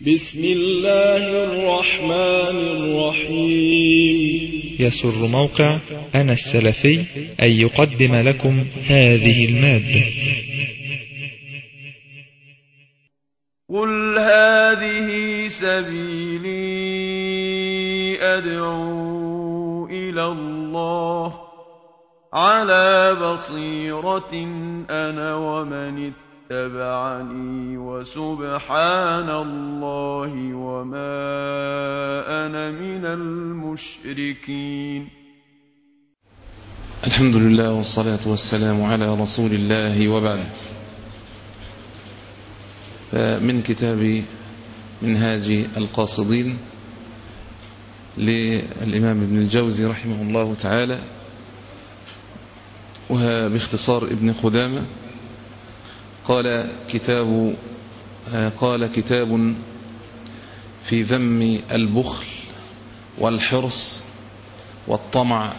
بسم الله الرحمن الرحيم يسر موقع أنا السلفي أن يقدم لكم هذه المادة قل هذه سبيلي أدعو إلى الله على بصيرة أنا ومن اتبعني وسبحان الله وما أنا من المشركين الحمد لله والصلاة والسلام على رسول الله وبعد من كتاب منهاج القاصدين للإمام ابن الجوزي رحمه الله تعالى وباختصار ابن قدامة قال كتاب قال كتاب في ذم البخل والحرص والطمع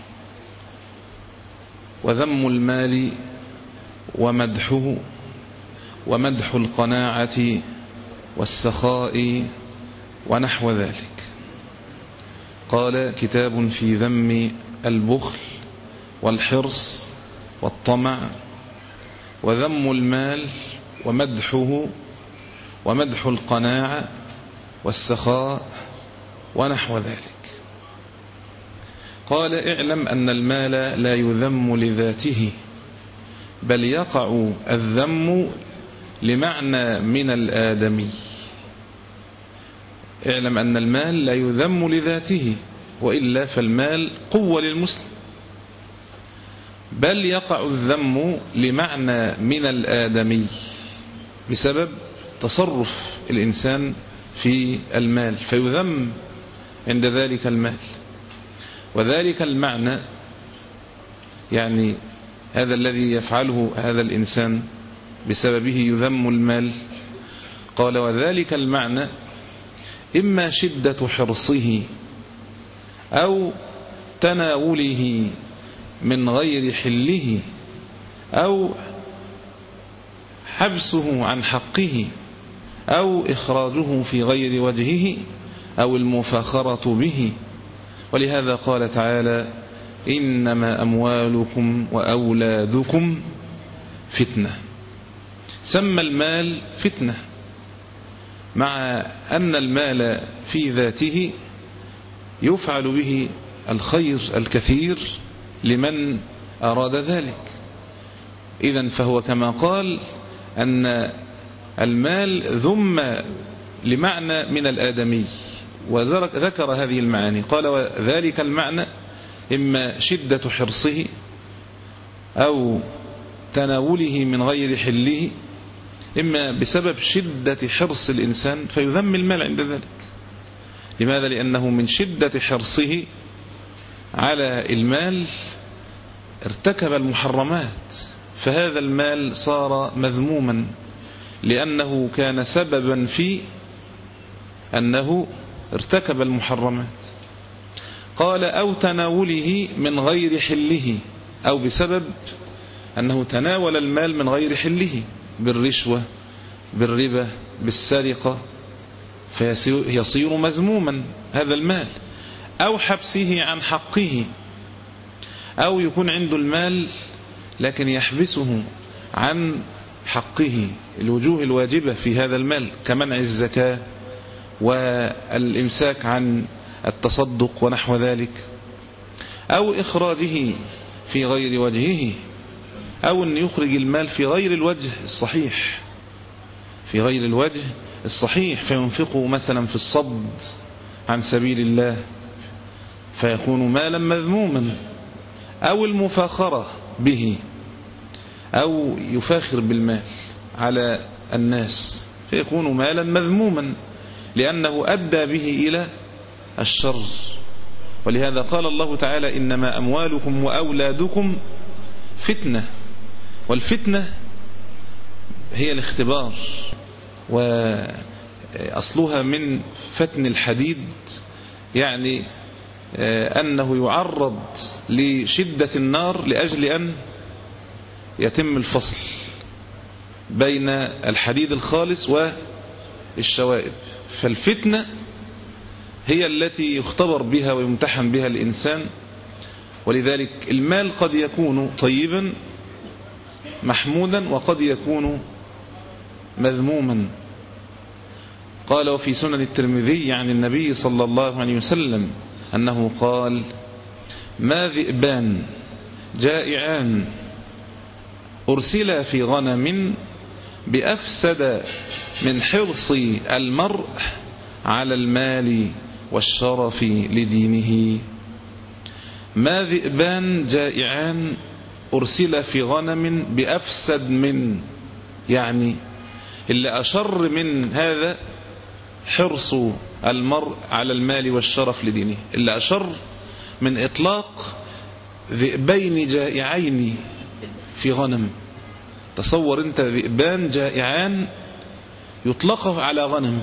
وذم المال ومدحه ومدح القناعة والسخاء ونحو ذلك قال كتاب في ذم البخل والحرص والطمع وذم المال ومدحه ومدح القناعة والسخاء ونحو ذلك قال اعلم أن المال لا يذم لذاته بل يقع الذم لمعنى من الآدمي اعلم أن المال لا يذم لذاته وإلا فالمال قوة للمسلم بل يقع الذم لمعنى من الآدمي بسبب تصرف الإنسان في المال فيذم عند ذلك المال وذلك المعنى يعني هذا الذي يفعله هذا الإنسان بسببه يذم المال قال وذلك المعنى إما شدة حرصه أو تناوله من غير حله أو حبسه عن حقه أو إخراجه في غير وجهه أو المفاخرة به ولهذا قال تعالى إنما أموالكم وأولادكم فتنة سمى المال فتنة مع أن المال في ذاته يفعل به الخير الكثير لمن أراد ذلك إذا فهو كما قال أن المال ذم لمعنى من الآدمي وذكر هذه المعاني قال وذلك المعنى إما شدة حرصه أو تناوله من غير حله إما بسبب شدة حرص الإنسان فيذم المال عند ذلك لماذا؟ لأنه من شدة حرصه على المال ارتكب المحرمات فهذا المال صار مذموما لأنه كان سببا في أنه ارتكب المحرمات قال أو تناوله من غير حله أو بسبب أنه تناول المال من غير حله بالرشوة بالربا بالسرقة فيصير مذموما هذا المال أو حبسه عن حقه أو يكون عنده المال لكن يحبسه عن حقه الوجوه الواجبة في هذا المال كمنع الزكاة والإمساك عن التصدق ونحو ذلك أو إخراجه في غير وجهه أو أن يخرج المال في غير الوجه الصحيح في غير الوجه الصحيح فينفقه مثلا في الصد عن سبيل الله فيكون مالا مذموما أو المفاخرة به أو يفاخر بالمال على الناس فيكون مالا مذموما لأنه أدى به إلى الشر ولهذا قال الله تعالى إنما أموالكم وأولادكم فتنة والفتنة هي الاختبار وأصلها من فتن الحديد يعني أنه يعرض لشدة النار لأجل أن يتم الفصل بين الحديد الخالص الشوائب فالفتنة هي التي يختبر بها ويمتحن بها الإنسان ولذلك المال قد يكون طيبا محمودا وقد يكون مذموما قال وفي سنن الترمذي عن النبي صلى الله عليه وسلم أنه قال ما ذئبان جائعان أرسلا في غنم بأفسد من حرص المرء على المال والشرف لدينه ما ذئبان جائعان أرسل في غنم بأفسد من يعني اللي أشر من هذا حرص المرء على المال والشرف لدينه اللي أشر من إطلاق ذئبين جائعين في غنم تصور انت ذئبان جائعان يطلق على غنم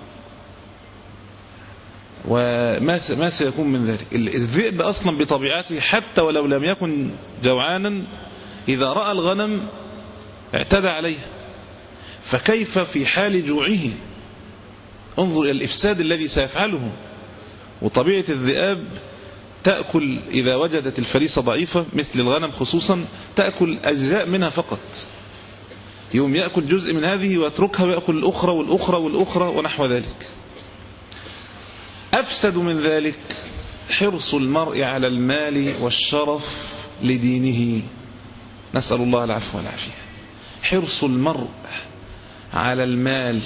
وما ما سيكون من ذلك الذئب أصلا بطبيعته حتى ولو لم يكن جوعانا إذا رأى الغنم اعتدى عليها فكيف في حال جوعه انظر إلى الإفساد الذي سيفعله وطبيعة الذئاب تأكل إذا وجدت الفريسة ضعيفة مثل الغنم خصوصا تأكل أجزاء منها فقط يوم يأكل جزء من هذه ويتركها ويأكل الأخرى والأخرى والأخرى ونحو ذلك أفسد من ذلك حرص المرء على المال والشرف لدينه نسأل الله العفو والعافية حرص المرء على المال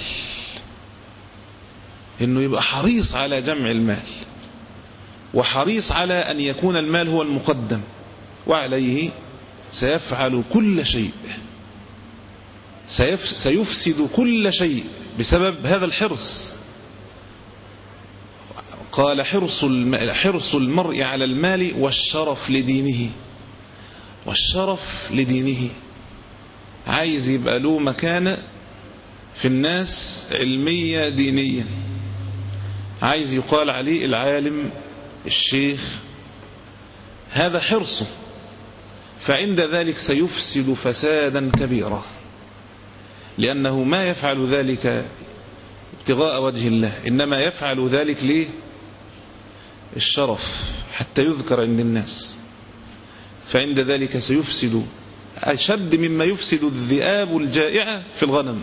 انه يبقى حريص على جمع المال وحريص على ان يكون المال هو المقدم وعليه سيفعل كل شيء سيفسد كل شيء بسبب هذا الحرص قال حرص حرص المرء على المال والشرف لدينه والشرف لدينه عايز يبقى له مكانة في الناس علمية دينية عايز يقال عليه العالم الشيخ هذا حرصه فعند ذلك سيفسد فسادا كبيرا لأنه ما يفعل ذلك ابتغاء وجه الله إنما يفعل ذلك ليه الشرف حتى يذكر عند الناس فعند ذلك سيفسد أشد مما يفسد الذئاب الجائعة في الغنم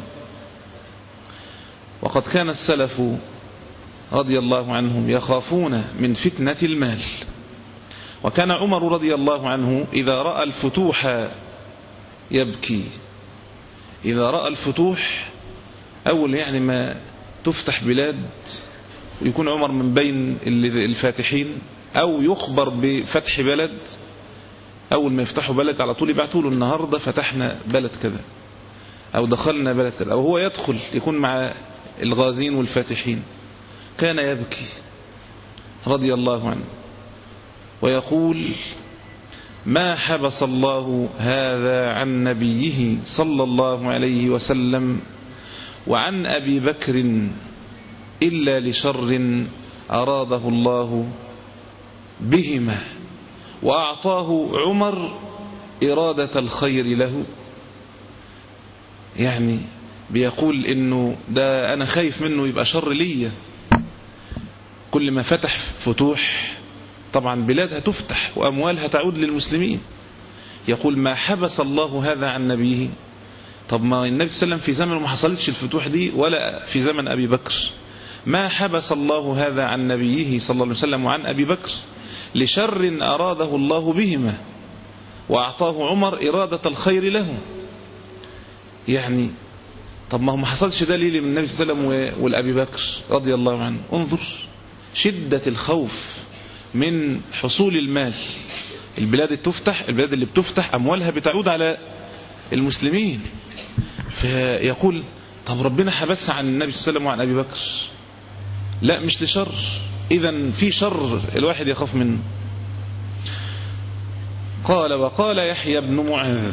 وقد كان السلف رضي الله عنهم يخافون من فتنة المال وكان عمر رضي الله عنه إذا رأى الفتوح يبكي إذا رأى الفتوح أول يعني ما تفتح بلاد ويكون عمر من بين الفاتحين أو يخبر بفتح بلد أول ما يفتحوا بلد على طول يبعتوا له النهاردة فتحنا بلد كذا أو دخلنا بلد كذا أو هو يدخل يكون مع الغازين والفاتحين كان يبكي رضي الله عنه ويقول ما حبس الله هذا عن نبيه صلى الله عليه وسلم وعن أبي بكر إلا لشر أراده الله بهما وأعطاه عمر إرادة الخير له يعني بيقول إنه ده أنا خايف منه يبقى شر ليا كل ما فتح فتوح طبعا بلادها تفتح وأموالها تعود للمسلمين يقول ما حبس الله هذا عن نبيه طب ما النبي صلى الله عليه وسلم في زمن ما حصلتش الفتوح دي ولا في زمن أبي بكر ما حبس الله هذا عن نبيه صلى الله عليه وسلم وعن أبي بكر لشر أراده الله بهما وأعطاه عمر إرادة الخير له يعني طب ما هو ما حصلش ده ليه من النبي صلى الله عليه وسلم والأبي بكر رضي الله عنه انظر شدة الخوف من حصول المال البلاد تفتح البلاد اللي بتفتح أموالها بتعود على المسلمين فيقول طب ربنا حبسها عن النبي صلى الله عليه وسلم وعن أبي بكر لا مش لشر إذا في شر الواحد يخاف منه قال وقال يحيى بن معاذ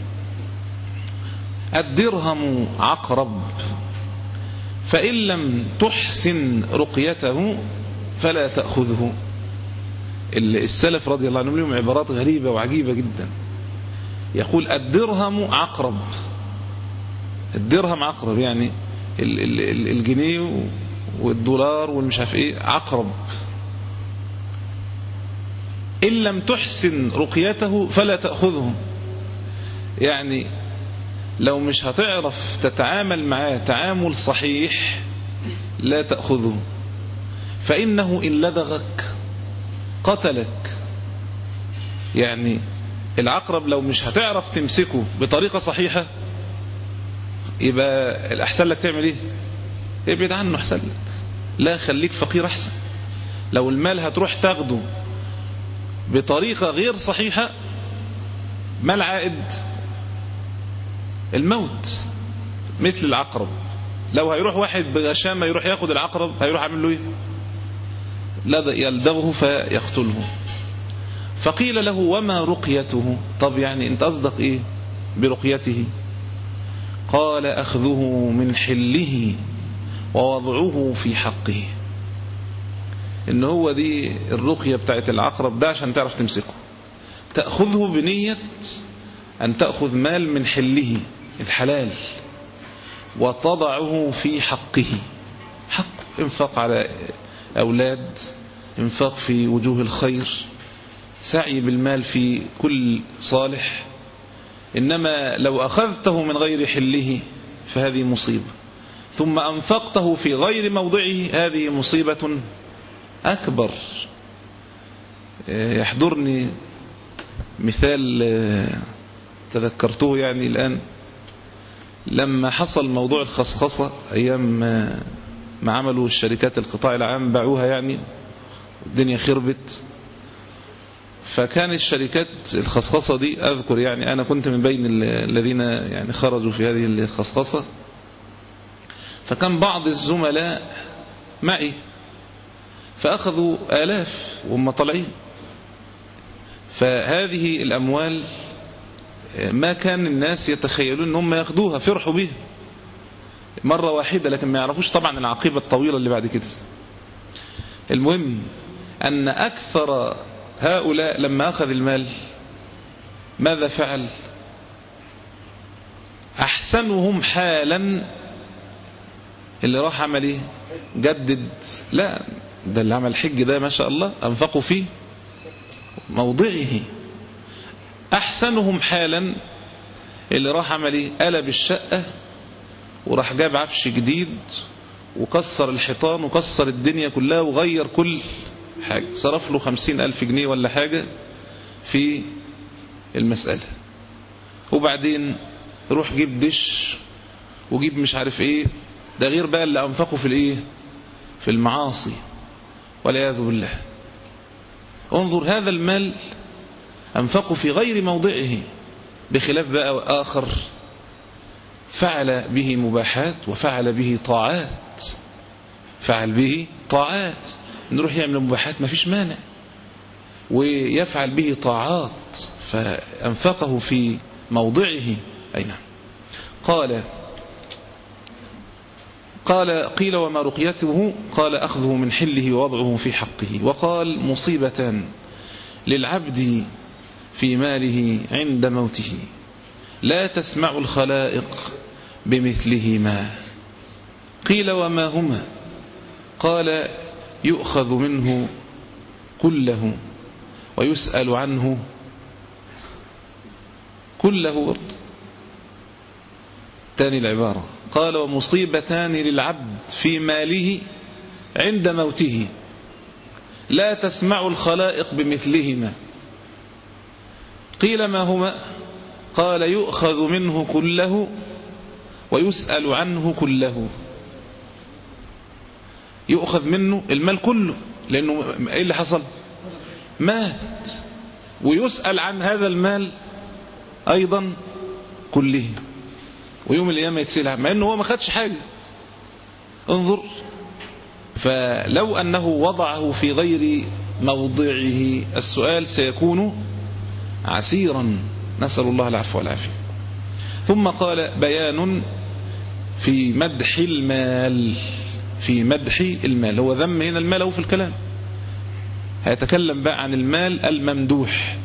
الدرهم عقرب فإن لم تحسن رقيته فلا تأخذه السلف رضي الله عنهم لهم عبارات غريبة وعجيبة جدا يقول الدرهم عقرب الدرهم عقرب يعني ال- ال- ال- الجنيه والدولار والمش عارف ايه عقرب إن لم تحسن رقيته فلا تأخذه يعني لو مش هتعرف تتعامل معاه تعامل صحيح لا تأخذه فإنه إن لدغك قتلك يعني العقرب لو مش هتعرف تمسكه بطريقة صحيحة يبقى الأحسن لك تعمل ايه ابعد عنه أحسن لك لا خليك فقير أحسن لو المال هتروح تاخده بطريقة غير صحيحة ما العائد الموت مثل العقرب لو هيروح واحد بغشامة يروح ياخد العقرب هيروح عامل له ايه لا يلدغه فيقتله فقيل له وما رقيته طب يعني انت قصدك ايه برقيته قال أخذه من حله ووضعه في حقه ان هو دي الرقية بتاعت العقرب ده عشان تعرف تمسكه تأخذه بنية أن تأخذ مال من حله الحلال وتضعه في حقه حق انفاق على أولاد انفاق في وجوه الخير سعي بالمال في كل صالح إنما لو أخذته من غير حله فهذه مصيبة ثم أنفقته في غير موضعه هذه مصيبة أكبر يحضرني مثال تذكرته يعني الآن لما حصل موضوع الخصخصة أيام ما عملوا الشركات القطاع العام باعوها يعني الدنيا خربت فكان الشركات الخصخصة دي أذكر يعني أنا كنت من بين الذين يعني خرجوا في هذه الخصخصة فكان بعض الزملاء معي فأخذوا آلاف وهم طالعين فهذه الأموال ما كان الناس يتخيلون أنهم يأخذوها فرحوا بها مرة واحدة لكن ما يعرفوش طبعا العقيبة الطويلة اللي بعد كده المهم أن أكثر هؤلاء لما أخذ المال ماذا فعل أحسنهم حالا اللي راح عمل ايه جدد لا ده اللي عمل حج ده ما شاء الله أنفقوا فيه موضعه أحسنهم حالا اللي راح عمل ايه قلب الشقة وراح جاب عفش جديد وكسر الحيطان وكسر الدنيا كلها وغير كل حاجة صرف له خمسين ألف جنيه ولا حاجة في المسألة وبعدين روح جيب دش وجيب مش عارف ايه ده غير بقى اللي أنفقوا في الايه في المعاصي والعياذ بالله انظر هذا المال أنفقوا في غير موضعه بخلاف بقى آخر فعل به مباحات وفعل به طاعات فعل به طاعات نروح يعمل مباحات ما فيش مانع ويفعل به طاعات فأنفقه في موضعه أي نعم قال قال قيل وما رقيته قال أخذه من حله ووضعه في حقه وقال مصيبتان للعبد في ماله عند موته لا تسمع الخلائق بمثلهما قيل وما هما قال يؤخذ منه كله ويسأل عنه كله برضه تاني العبارة قال ومصيبتان للعبد في ماله عند موته لا تسمع الخلائق بمثلهما قيل ما هما قال يؤخذ منه كله ويسأل عنه كله يؤخذ منه المال كله لأنه إيه اللي حصل مات ويسأل عن هذا المال أيضا كله ويوم القيامة يتسأل مع أنه هو ما خدش حاجة انظر فلو أنه وضعه في غير موضعه السؤال سيكون عسيرا نسأل الله العفو والعافية ثم قال بيان في مدح المال في مدح المال هو ذم هنا المال هو في الكلام هيتكلم بقى عن المال الممدوح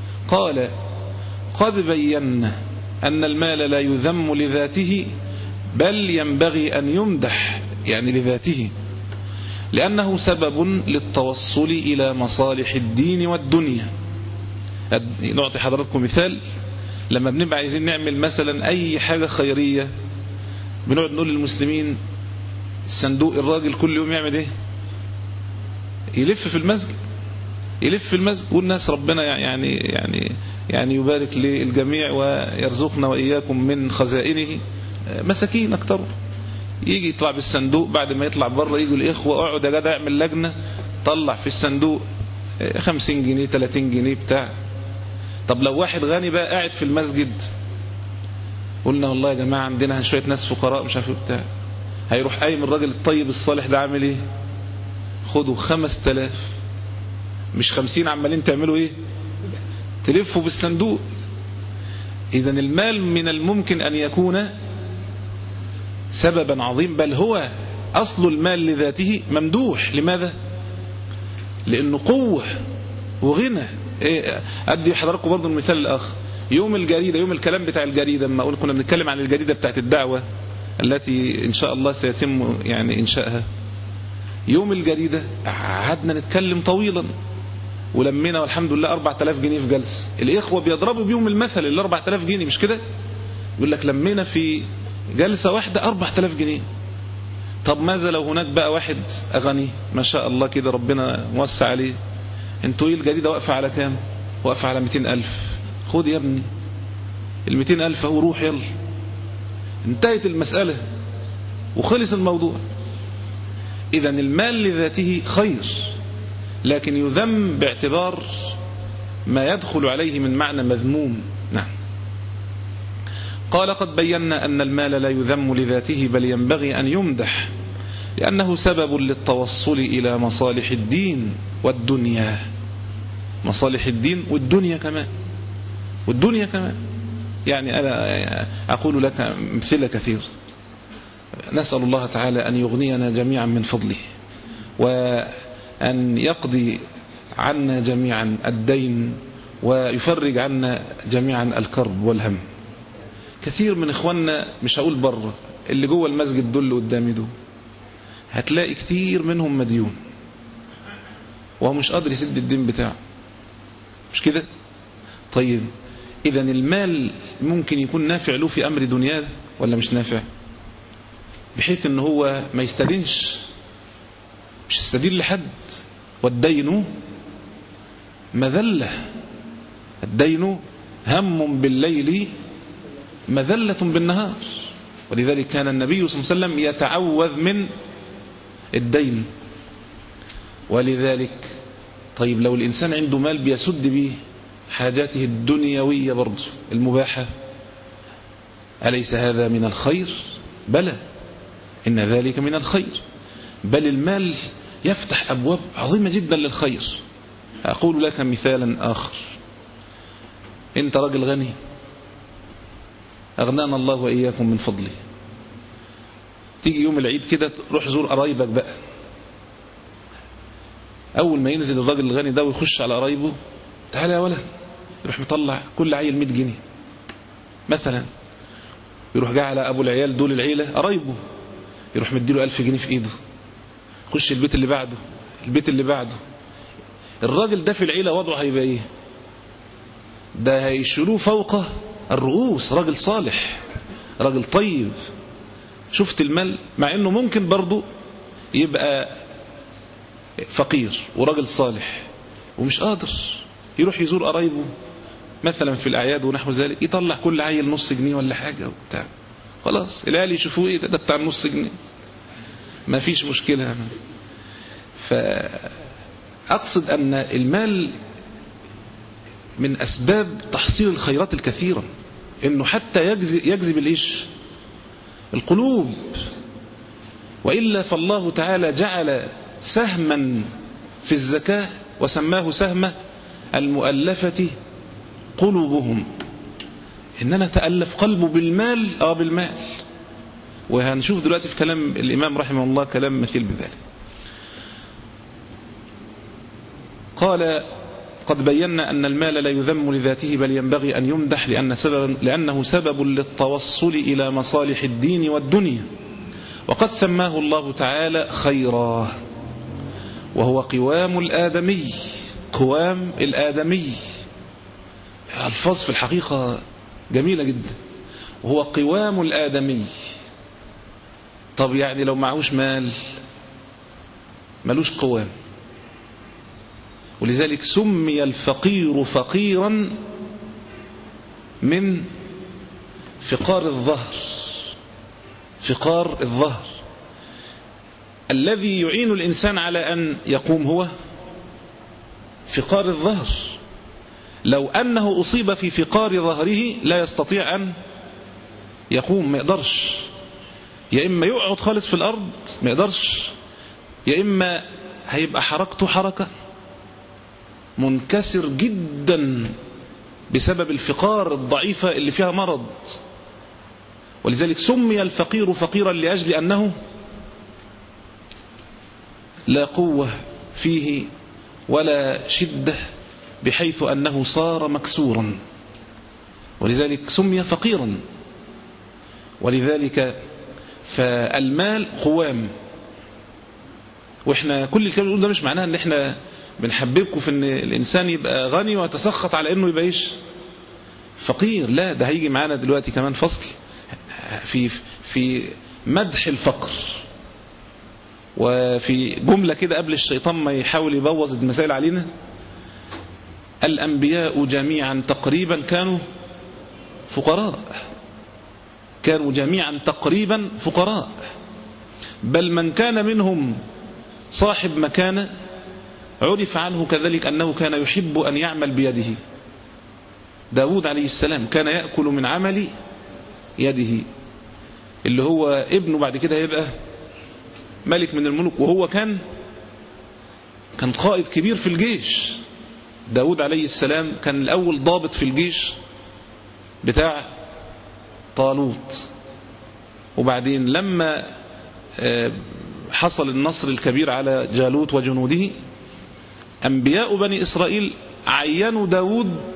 قال قد بينا أن المال لا يذم لذاته بل ينبغي أن يمدح يعني لذاته لأنه سبب للتوصل إلى مصالح الدين والدنيا نعطي حضراتكم مثال لما بنبقى عايزين نعمل مثلا أي حاجة خيرية بنقعد نقول للمسلمين الصندوق الراجل كل يوم يعمل ايه يلف في المسجد يلف في المسجد والناس ربنا يعني يعني يعني يبارك للجميع ويرزقنا وإياكم من خزائنه مساكين أكتر يجي يطلع بالصندوق بعد ما يطلع بره يجي الإخوة اقعد يا جدع اعمل لجنة طلع في الصندوق 50 جنيه 30 جنيه بتاع طب لو واحد غني بقى قاعد في المسجد قلنا والله يا جماعة عندنا شوية ناس فقراء مش عارف بتاع هيروح قايم الراجل الطيب الصالح ده عامل ايه خدوا خمس تلاف مش خمسين عمالين تعملوا ايه تلفوا بالصندوق اذا المال من الممكن ان يكون سببا عظيم بل هو اصل المال لذاته ممدوح لماذا لانه قوة وغنى إيه ادي حضراتكم برضو المثال الاخر يوم الجريدة يوم الكلام بتاع الجريدة لما قلنا كنا بنتكلم عن الجريدة بتاعت الدعوة التي إن شاء الله سيتم يعني إنشائها يوم الجريدة قعدنا نتكلم طويلا ولمينا والحمد لله 4000 جنيه في جلسة الإخوة بيضربوا بيهم المثل ال 4000 جنيه مش كده يقول لك لمينا في جلسة واحدة 4000 جنيه طب ماذا لو هناك بقى واحد أغني ما شاء الله كده ربنا موسع عليه انتوا ايه الجريدة واقفة على كام واقفة على 200000 خد يا ابني ال 200000 اهو روح يلا انتهت المسألة وخلص الموضوع إذا المال لذاته خير لكن يذم باعتبار ما يدخل عليه من معنى مذموم نعم قال قد بينا أن المال لا يذم لذاته بل ينبغي أن يمدح لأنه سبب للتوصل إلى مصالح الدين والدنيا مصالح الدين والدنيا كمان والدنيا كمان يعني أنا أقول لك امثلة كثير نسأل الله تعالى أن يغنينا جميعا من فضله وأن يقضي عنا جميعا الدين ويفرج عنا جميعا الكرب والهم كثير من إخواننا مش هقول بره اللي جوه المسجد دول اللي قدامي دول هتلاقي كتير منهم مديون وهو مش قادر يسد الدين بتاعه مش كده طيب إذا المال ممكن يكون نافع له في أمر دنياه ولا مش نافع بحيث ان هو ما يستدينش مش يستدين لحد والدين مذلة الدين هم بالليل مذلة بالنهار ولذلك كان النبي صلى الله عليه وسلم يتعوذ من الدين ولذلك طيب لو الإنسان عنده مال بيسد به حاجاته الدنيوية برضه المباحة أليس هذا من الخير بلى إن ذلك من الخير بل المال يفتح أبواب عظيمة جدا للخير أقول لك مثالا آخر أنت راجل غني أغنانا الله وإياكم من فضله تيجي يوم العيد كده روح زور قرايبك بقى أول ما ينزل الراجل الغني ده ويخش على قرايبه تعالى يا ولد يروح مطلع كل عيل 100 جنيه مثلا يروح جاي على أبو العيال دول العيلة قرايبه يروح مديله ألف جنيه في إيده خش البيت اللي بعده البيت اللي بعده الراجل ده في العيلة وضعه هيبقى إيه ده هيشيلوه فوق الرؤوس راجل صالح راجل طيب شفت المال مع انه ممكن برضه يبقى فقير وراجل صالح ومش قادر يروح يزور قرايبه مثلا في الاعياد ونحو ذلك يطلع كل عيل نص جنيه ولا حاجه وبتاع خلاص العيال يشوفوه ايه ده, ده بتاع نص جنيه ما فيش مشكله أنا. فاقصد ان المال من اسباب تحصيل الخيرات الكثيره انه حتى يجذب, يجذب الايش القلوب وإلا فالله تعالى جعل سهما في الزكاة وسماه سهم المؤلفة قلوبهم إننا تألف قلبه بالمال أو بالمال وهنشوف دلوقتي في كلام الإمام رحمه الله كلام مثيل بذلك قال قد بينا أن المال لا يذم لذاته بل ينبغي أن يمدح لأن سبب لأنه سبب للتوصل إلى مصالح الدين والدنيا وقد سماه الله تعالى خيرا وهو قوام الآدمي قوام الآدمي الفاظ في الحقيقة جميلة جدا وهو قوام الآدمي طب يعني لو معهوش مال ملوش قوام ولذلك سمي الفقير فقيرا من فقار الظهر فقار الظهر الذي يعين الإنسان على أن يقوم هو فقار الظهر لو أنه أصيب في فقار ظهره لا يستطيع أن يقوم ما يقدرش يا إما يقعد خالص في الأرض ما يقدرش يا إما هيبقى حركته حركة منكسر جدا بسبب الفقار الضعيفة اللي فيها مرض ولذلك سمي الفقير فقيرا لأجل أنه لا قوة فيه ولا شدة بحيث أنه صار مكسورا ولذلك سمي فقيرا ولذلك فالمال قوام واحنا كل الكلام اللي ده مش معناها ان احنا بنحببكم في ان الانسان يبقى غني ويتسخط على انه يبقى ايش فقير لا ده هيجي معانا دلوقتي كمان فصل في في مدح الفقر وفي جملة كده قبل الشيطان ما يحاول يبوظ المسائل علينا الأنبياء جميعا تقريبا كانوا فقراء كانوا جميعا تقريبا فقراء بل من كان منهم صاحب مكانة عرف عنه كذلك أنه كان يحب أن يعمل بيده داود عليه السلام كان يأكل من عمل يده اللي هو ابنه بعد كده يبقى ملك من الملوك وهو كان كان قائد كبير في الجيش داود عليه السلام كان الأول ضابط في الجيش بتاع طالوت وبعدين لما حصل النصر الكبير على جالوت وجنوده أنبياء بني إسرائيل عينوا داود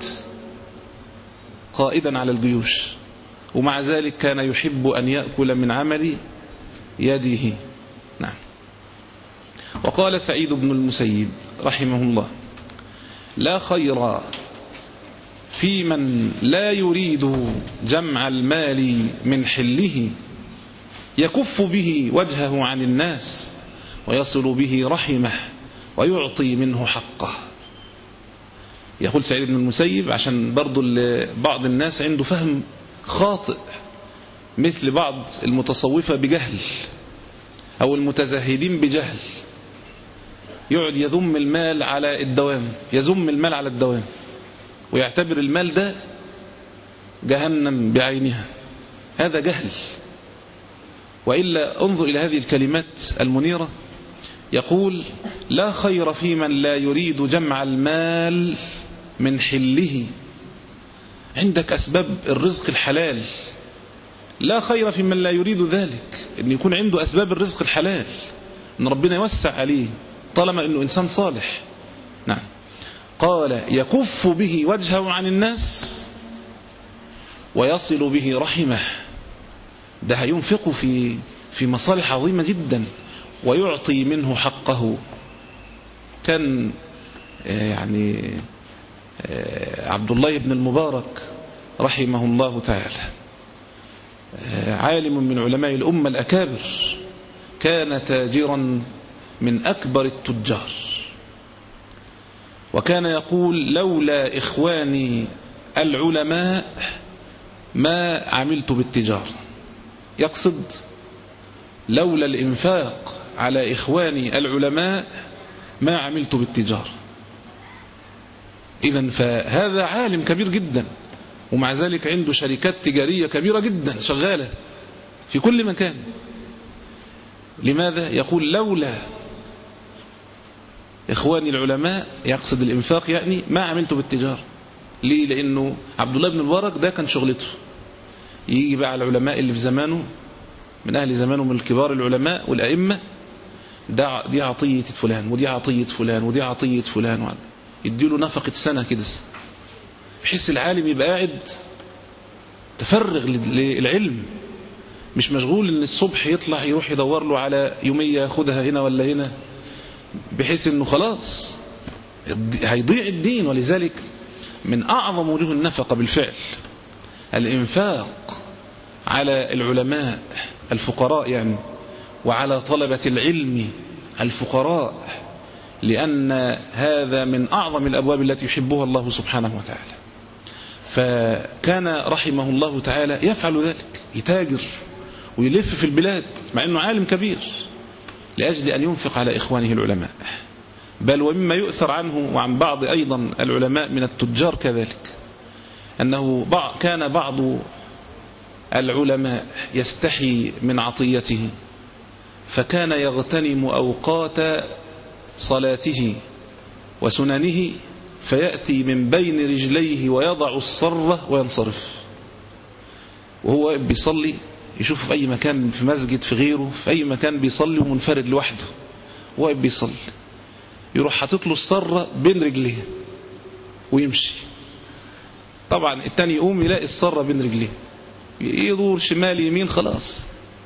قائدا على الجيوش ومع ذلك كان يحب أن يأكل من عمل يده نعم وقال سعيد بن المسيب رحمه الله لا خير في من لا يريد جمع المال من حله يكف به وجهه عن الناس ويصل به رحمه ويعطي منه حقه يقول سعيد بن المسيب عشان برضو بعض الناس عنده فهم خاطئ مثل بعض المتصوفة بجهل أو المتزهدين بجهل يقعد يذم المال على الدوام يذم المال على الدوام ويعتبر المال ده جهنم بعينها هذا جهل وإلا انظر إلى هذه الكلمات المنيرة يقول لا خير في من لا يريد جمع المال من حله عندك أسباب الرزق الحلال لا خير في من لا يريد ذلك أن يكون عنده أسباب الرزق الحلال أن ربنا يوسع عليه طالما أنه إنسان صالح نعم قال يكف به وجهه عن الناس ويصل به رحمه ده هينفق في في مصالح عظيمة جدا ويعطي منه حقه كان يعني عبد الله بن المبارك رحمه الله تعالى عالم من علماء الأمة الأكابر كان تاجرا من أكبر التجار وكان يقول لولا إخواني العلماء ما عملت بالتجارة يقصد لولا الإنفاق على إخواني العلماء ما عملت بالتجارة إذا فهذا عالم كبير جدا ومع ذلك عنده شركات تجارية كبيرة جدا شغالة في كل مكان لماذا يقول لولا إخواني العلماء يقصد الإنفاق يعني ما عملت بالتجارة ليه لأنه عبد الله بن المبارك ده كان شغلته يجي بقى على العلماء اللي في زمانه من أهل زمانه من الكبار العلماء والأئمة ده دي عطية فلان ودي عطية فلان ودي عطية فلان وعد. يديله نفقة سنة كده بحيث العالم يبقى قاعد تفرغ للعلم مش مشغول ان الصبح يطلع يروح يدور له على يومية ياخدها هنا ولا هنا بحيث انه خلاص هيضيع الدين ولذلك من اعظم وجوه النفقة بالفعل الانفاق على العلماء الفقراء يعني وعلى طلبة العلم الفقراء لأن هذا من أعظم الأبواب التي يحبها الله سبحانه وتعالى فكان رحمه الله تعالى يفعل ذلك يتاجر ويلف في البلاد مع أنه عالم كبير لأجل أن ينفق على إخوانه العلماء بل ومما يؤثر عنه وعن بعض أيضا العلماء من التجار كذلك أنه كان بعض العلماء يستحي من عطيته فكان يغتنم أوقات صلاته وسننه فيأتي من بين رجليه ويضع الصرة وينصرف وهو بيصلي يشوف في أي مكان في مسجد في غيره في أي مكان بيصلي ومنفرد لوحده واقف بيصلي يروح حاطط له الصرة بين رجليه ويمشي طبعا التاني يقوم يلاقي الصرة بين رجليه يدور شمال يمين خلاص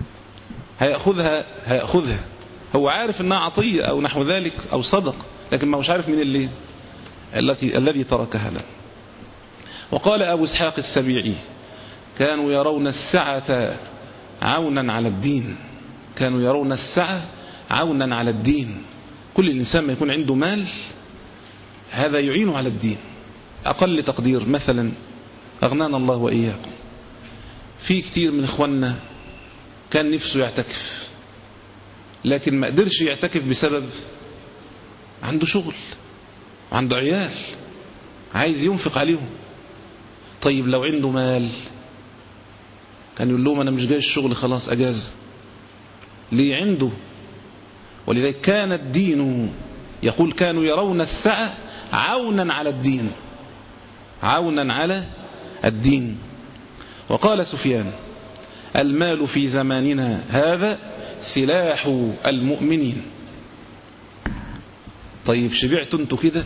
هيأخذها هيأخذها هو عارف انها عطية او نحو ذلك او صدق لكن ما هوش عارف من اللي التي الذي تركها له وقال ابو اسحاق السبيعي كانوا يرون السعة عونا على الدين كانوا يرون السعة عونا على الدين كل الإنسان ما يكون عنده مال هذا يعينه على الدين أقل تقدير مثلا أغنانا الله وإياكم في كتير من إخواننا كان نفسه يعتكف لكن ما قدرش يعتكف بسبب عنده شغل عنده عيال عايز ينفق عليهم طيب لو عنده مال كان يقول لهم أنا مش جاي الشغل خلاص أجازة ليه عنده ولذلك كان الدين يقول كانوا يرون السعة عونا على الدين عونا على الدين وقال سفيان المال في زماننا هذا سلاح المؤمنين طيب شبعتوا انتوا كده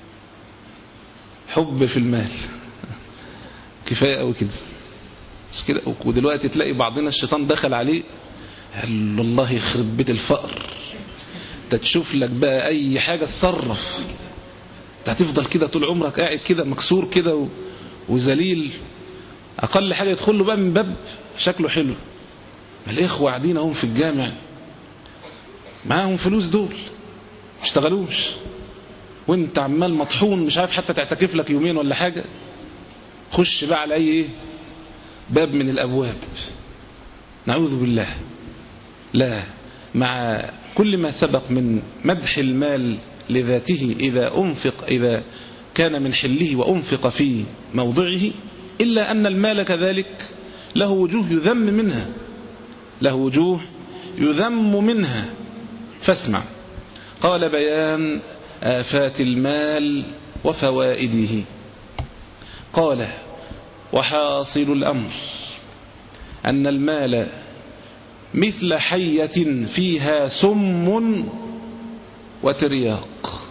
حب في المال كفايه قوي كده مش كده ودلوقتي تلاقي بعضنا الشيطان دخل عليه قال له الله يخرب بيت الفقر انت تشوف لك بقى اي حاجه تصرف انت هتفضل كده طول عمرك قاعد كده مكسور كده و... وذليل اقل حاجه يدخل له بقى من باب شكله حلو ما الاخوه قاعدين اهم في الجامع معاهم فلوس دول ما اشتغلوش وانت عمال مطحون مش عارف حتى تعتكف لك يومين ولا حاجه خش بقى على اي ايه باب من الابواب نعوذ بالله لا مع كل ما سبق من مدح المال لذاته إذا أنفق إذا كان من حله وأنفق في موضعه إلا أن المال كذلك له وجوه يذم منها له وجوه يذم منها فاسمع قال بيان آفات المال وفوائده قال وحاصل الأمر أن المال مثل حية فيها سم وترياق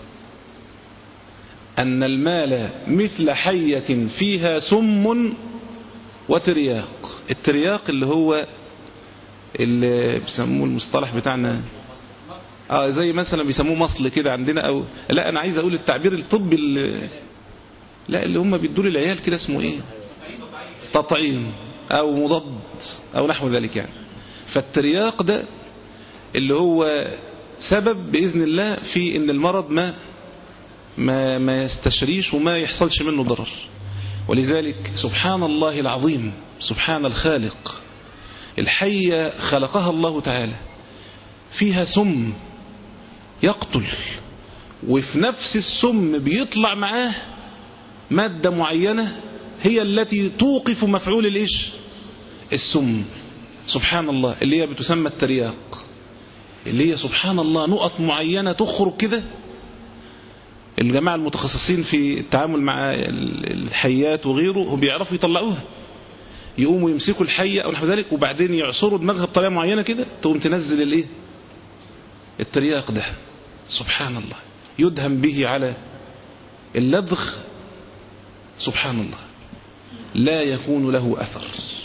أن المال مثل حية فيها سم وترياق الترياق اللي هو اللي بيسموه المصطلح بتاعنا اه زي مثلا بيسموه مصل كده عندنا او لا انا عايز اقول التعبير الطبي اللي لا اللي هم بيدوا العيال كده اسمه ايه تطعيم او مضاد او نحو ذلك يعني فالترياق ده اللي هو سبب بإذن الله في ان المرض ما ما, ما يستشريش وما يحصلش منه ضرر ولذلك سبحان الله العظيم سبحان الخالق الحية خلقها الله تعالى فيها سم يقتل وفي نفس السم بيطلع معاه مادة معينة هي التي توقف مفعول الإيش السم سبحان الله اللي هي بتسمى الترياق اللي هي سبحان الله نقط معينة تخرج كده الجماعة المتخصصين في التعامل مع الحيات وغيره هم بيعرفوا يطلعوها يقوموا يمسكوا الحية أو نحو ذلك وبعدين يعصروا دماغها بطريقة معينة كده تقوم تنزل الايه الترياق ده سبحان الله يدهم به على اللدغ سبحان الله لا يكون له أثر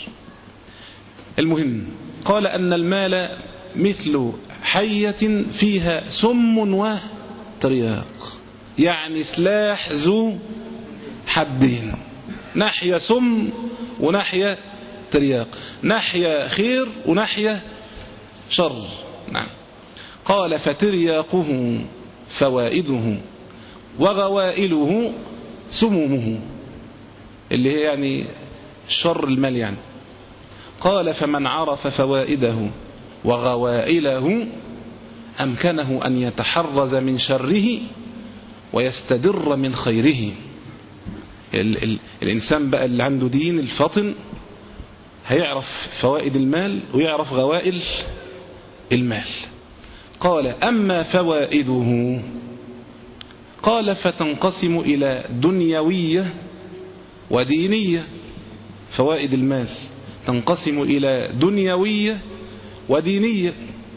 المهم قال أن المال مثل حية فيها سم وترياق يعني سلاح ذو حدين ناحية سم وناحية ترياق ناحية خير وناحية شر نعم قال فترياقه فوائده وغوائله سمومه اللي هي يعني شر المال يعني قال فمن عرف فوائده وغوائله أمكنه أن يتحرز من شره ويستدر من خيره ال ال الإنسان بقى اللي عنده دين الفطن هيعرف فوائد المال ويعرف غوائل المال قال أما فوائده قال فتنقسم إلى دنيوية ودينية فوائد المال تنقسم إلى دنيوية ودينية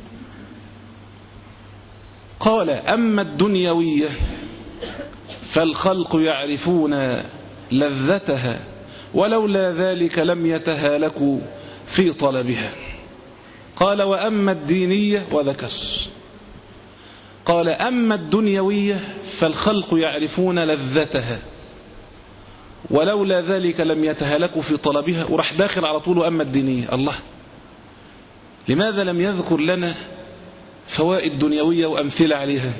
قال أما الدنيوية فالخلق يعرفون لذتها ولولا ذلك لم يتهالكوا في طلبها قال وأما الدينية وذكر قال أما الدنيوية فالخلق يعرفون لذتها ولولا ذلك لم يتهلكوا في طلبها وراح داخل على طول أما الدينية الله لماذا لم يذكر لنا فوائد دنيوية وأمثلة عليها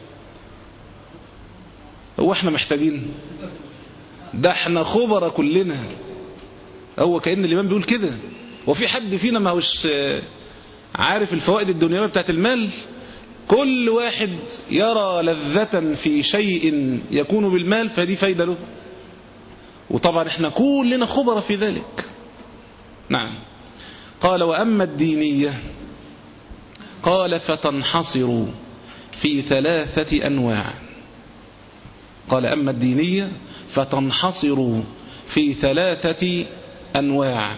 هو احنا محتاجين ده احنا خبرة كلنا هو كأن الإمام بيقول كده وفي حد فينا ما هوش عارف الفوائد الدنيوية بتاعت المال كل واحد يرى لذة في شيء يكون بالمال فدي فايدة له وطبعا احنا كلنا خبرة في ذلك نعم قال وأما الدينية قال فتنحصر في ثلاثة أنواع قال أما الدينية فتنحصر في ثلاثة أنواع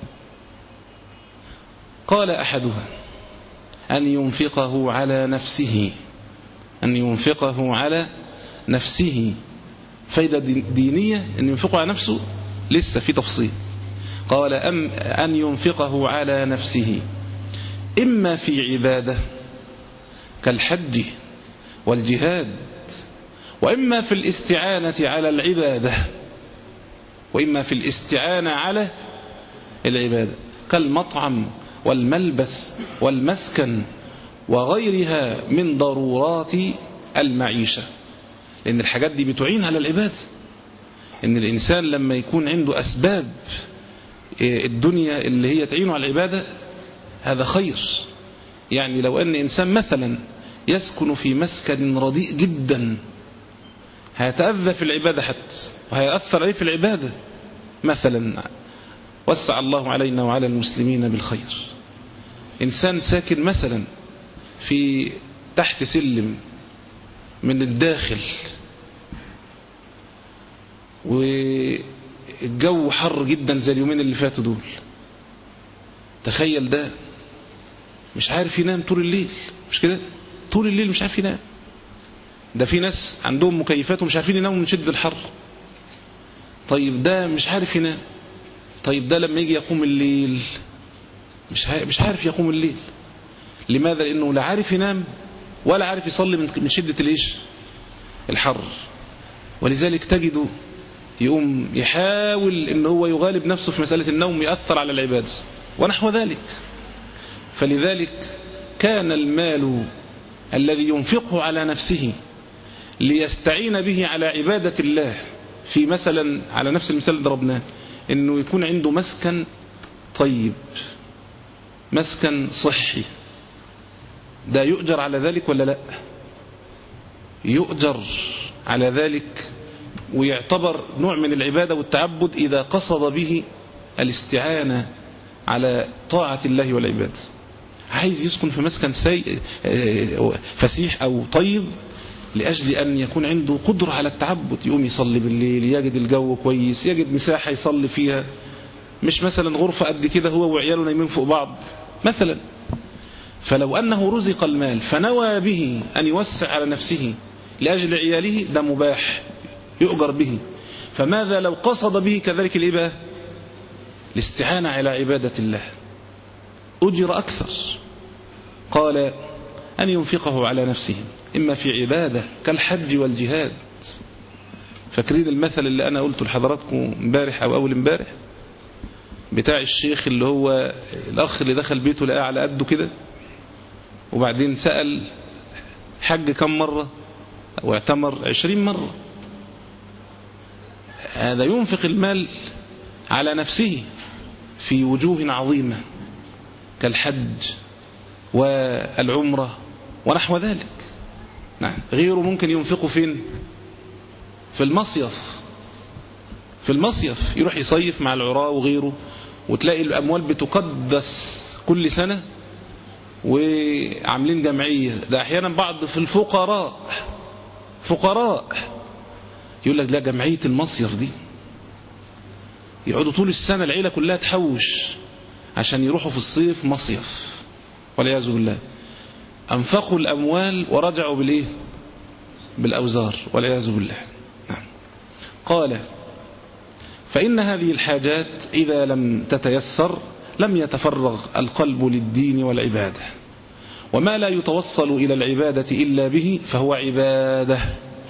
قال أحدها أن ينفقه على نفسه أن ينفقه على نفسه فايدة دينية أن ينفقه على نفسه لسه في تفصيل قال أم أن ينفقه على نفسه إما في عبادة كالحج والجهاد وإما في الاستعانة على العبادة وإما في الاستعانة على العبادة كالمطعم والملبس والمسكن وغيرها من ضرورات المعيشة لأن الحاجات دي بتعين على العبادة إن الإنسان لما يكون عنده أسباب الدنيا اللي هي تعينه على العبادة هذا خير يعني لو أن إنسان مثلا يسكن في مسكن رديء جدا هيتأذى في العبادة حتى وهيأثر عليه في العبادة مثلا وسع الله علينا وعلى المسلمين بالخير إنسان ساكن مثلا في تحت سلم من الداخل والجو حر جدا زي اليومين اللي فاتوا دول تخيل ده مش عارف ينام طول الليل مش كده طول الليل مش عارف ينام ده في ناس عندهم مكيفات ومش عارفين يناموا من شدة الحر طيب ده مش عارف ينام طيب ده لما يجي يقوم الليل مش مش عارف يقوم الليل لماذا لانه لا عارف ينام ولا عارف يصلي من شدة الايش الحر ولذلك تجده يقوم يحاول ان هو يغالب نفسه في مسألة النوم يأثر على العبادة ونحو ذلك فلذلك كان المال الذي ينفقه على نفسه ليستعين به على عبادة الله في مثلا على نفس المثال اللي ضربناه انه يكون عنده مسكن طيب مسكن صحي ده يؤجر على ذلك ولا لا يؤجر على ذلك ويعتبر نوع من العبادة والتعبد إذا قصد به الاستعانة على طاعة الله والعباد عايز يسكن في مسكن سي... فسيح أو طيب لأجل أن يكون عنده قدرة على التعبد يقوم يصلي بالليل يجد الجو كويس يجد مساحة يصلي فيها مش مثلا غرفة قد كده هو وعياله نايمين فوق بعض مثلا فلو أنه رزق المال فنوى به أن يوسع على نفسه لأجل عياله ده مباح يؤجر به فماذا لو قصد به كذلك الإباء الاستعانة على عبادة الله أجر أكثر قال أن ينفقه على نفسه إما في عبادة كالحج والجهاد فاكرين المثل اللي أنا قلته لحضراتكم امبارح أو أول امبارح بتاع الشيخ اللي هو الأخ اللي دخل بيته لقاه على قده كده وبعدين سأل حج كم مرة واعتمر عشرين مرة هذا ينفق المال على نفسه في وجوه عظيمة كالحج والعمرة ونحو ذلك نعم غيره ممكن ينفقه فين في المصيف في المصيف يروح يصيف مع العراة وغيره وتلاقي الأموال بتقدس كل سنة وعاملين جمعية ده أحيانا بعض في الفقراء فقراء يقول لك لا جمعية المصيف دي يقعدوا طول السنة العيلة كلها تحوش عشان يروحوا في الصيف مصيف والعياذ بالله أنفقوا الأموال ورجعوا بالإيه بالأوزار والعياذ بالله نعم. قال فإن هذه الحاجات إذا لم تتيسر لم يتفرغ القلب للدين والعبادة وما لا يتوصل إلى العبادة إلا به فهو عبادة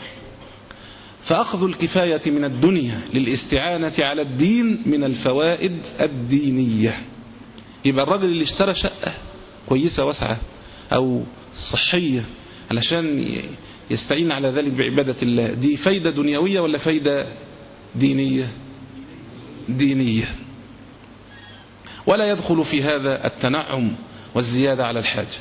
فأخذ الكفاية من الدنيا للاستعانة على الدين من الفوائد الدينية يبقى الرجل اللي اشترى شقة كويسة واسعة أو صحية علشان يستعين على ذلك بعبادة الله دي فايدة دنيوية ولا فايدة دينية دينية ولا يدخل في هذا التنعم والزيادة على الحاجة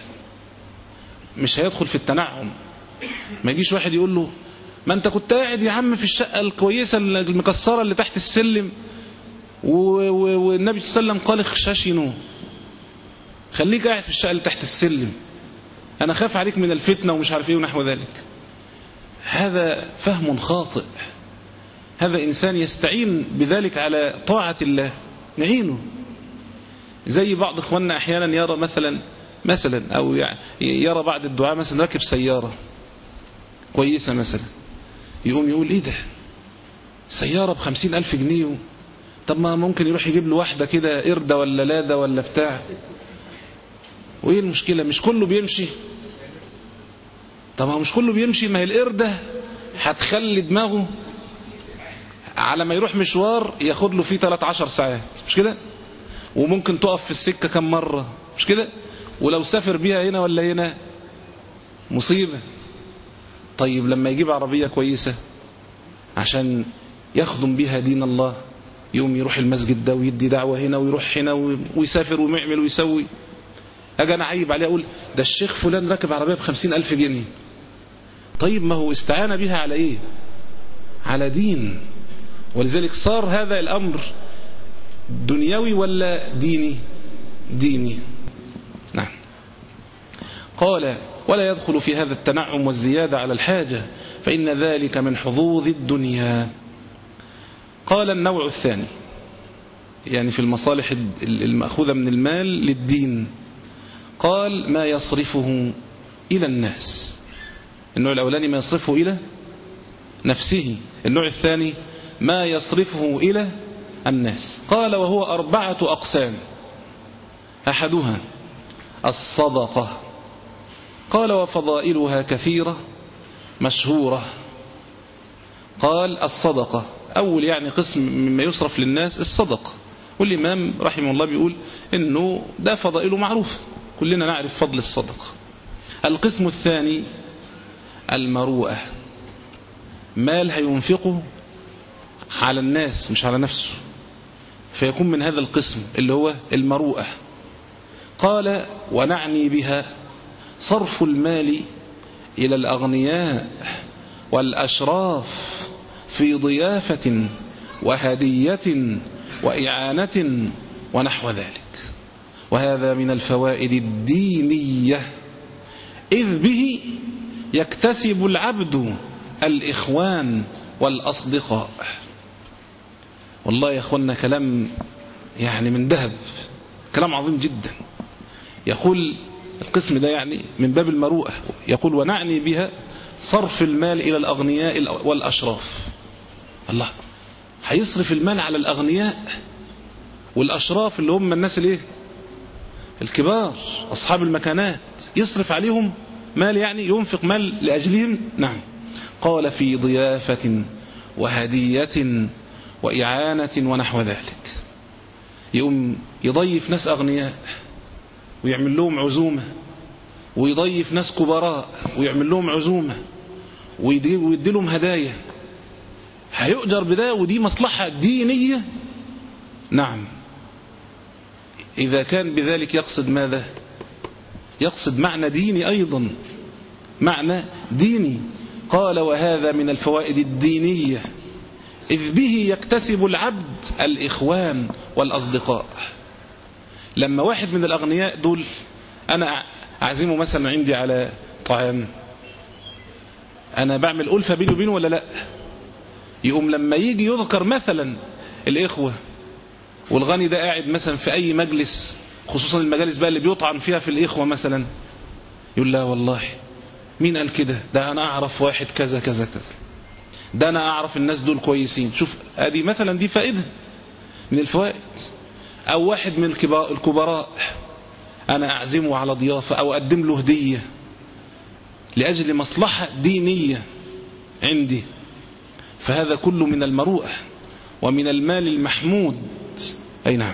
مش هيدخل في التنعم ما يجيش واحد يقول له ما انت كنت قاعد يا عم في الشقة الكويسة المكسرة اللي تحت السلم والنبي صلى الله عليه وسلم قال اخششنوا خليك قاعد في الشقة اللي تحت السلم انا خاف عليك من الفتنة ومش عارف ايه ونحو ذلك هذا فهم خاطئ هذا إنسان يستعين بذلك على طاعة الله نعينه زي بعض إخواننا أحيانا يرى مثلا مثلا أو يرى بعد الدعاء مثلا راكب سيارة كويسة مثلا يقوم يقول إيه ده سيارة بخمسين ألف جنيه طب ما ممكن يروح يجيب له واحدة كده قردة ولا لادة ولا بتاع وإيه المشكلة مش كله بيمشي طب ما مش كله بيمشي ما هي القردة هتخلي دماغه على ما يروح مشوار ياخد له فيه 13 ساعات مش كده وممكن تقف في السكة كم مرة مش كده ولو سافر بيها هنا ولا هنا مصيبة طيب لما يجيب عربية كويسة عشان يخدم بها دين الله يوم يروح المسجد ده ويدي دعوة هنا ويروح هنا ويسافر ويعمل ويسوي أجي أنا عيب عليه أقول ده الشيخ فلان راكب عربية بخمسين ألف جنيه طيب ما هو استعان بها على إيه على دين ولذلك صار هذا الأمر دنيوي ولا ديني ديني نعم قال ولا يدخل في هذا التنعم والزيادة على الحاجة فإن ذلك من حظوظ الدنيا قال النوع الثاني يعني في المصالح المأخوذة من المال للدين قال ما يصرفه إلى الناس النوع الأولاني ما يصرفه إلى نفسه النوع الثاني ما يصرفه إلى الناس قال وهو أربعة أقسام أحدها الصدقة قال وفضائلها كثيرة مشهورة قال الصدقة أول يعني قسم مما يصرف للناس الصدقة والإمام رحمه الله بيقول إنه ده فضائله معروفة كلنا نعرف فضل الصدقة القسم الثاني المروءة مال هينفقه على الناس مش على نفسه فيكون من هذا القسم اللي هو المروءة قال ونعني بها صرف المال إلى الأغنياء والأشراف في ضيافة وهدية وإعانة ونحو ذلك وهذا من الفوائد الدينية إذ به يكتسب العبد الإخوان والأصدقاء والله يا أخوانا كلام يعني من ذهب كلام عظيم جدا يقول القسم ده يعني من باب المروءة يقول ونعني بها صرف المال إلى الأغنياء والأشراف الله هيصرف المال على الأغنياء والأشراف اللي هم الناس الايه الكبار أصحاب المكانات يصرف عليهم مال يعني ينفق مال لأجلهم نعم قال في ضيافة وهدية وإعانة ونحو ذلك يقوم يضيف ناس أغنياء ويعمل لهم عزومة ويضيف ناس كبراء ويعمل لهم عزومة ويدي, ويدي لهم هدايا هيؤجر بده ودي مصلحة دينية نعم إذا كان بذلك يقصد ماذا يقصد معنى ديني أيضا معنى ديني قال وهذا من الفوائد الدينية إذ به يكتسب العبد الإخوان والأصدقاء لما واحد من الأغنياء دول أنا أعزمه مثلا عندي على طعام أنا بعمل ألفة بيني وبينه ولا لا يقوم لما يجي يذكر مثلا الإخوة والغني ده قاعد مثلا في أي مجلس خصوصا المجالس بقى اللي بيطعن فيها في الإخوة مثلا يقول لا والله مين قال كده ده أنا أعرف واحد كذا كذا كذا ده أنا أعرف الناس دول كويسين شوف أدي مثلا دي فائدة من الفوائد أو واحد من الكبراء أنا أعزمه على ضيافة أو أقدم له هدية لأجل مصلحة دينية عندي فهذا كله من المروءة ومن المال المحمود أي نعم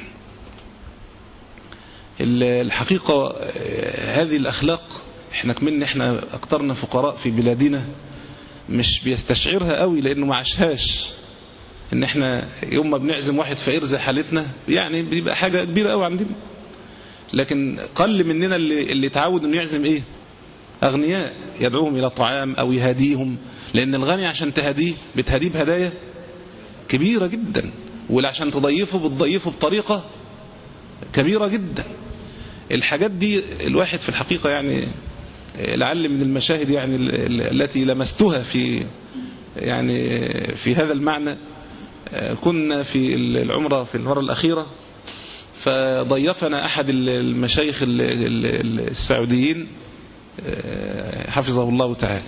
الحقيقة هذه الأخلاق احنا كمان احنا أكترنا فقراء في بلادنا مش بيستشعرها قوي لأنه ما عاشهاش ان احنا يوم ما بنعزم واحد فقير زي حالتنا يعني بيبقى حاجة كبيرة قوي عندنا لكن قل مننا اللي, اللي تعود انه يعزم ايه اغنياء يدعوهم الى طعام او يهديهم لان الغني عشان تهديه بتهديه بهدايا كبيرة جدا وعشان تضيفه بتضيفه بطريقة كبيرة جدا الحاجات دي الواحد في الحقيقة يعني لعل من المشاهد يعني التي لمستها في يعني في هذا المعنى كنا في العمرة في المرة الأخيرة فضيفنا أحد المشايخ السعوديين حفظه الله تعالى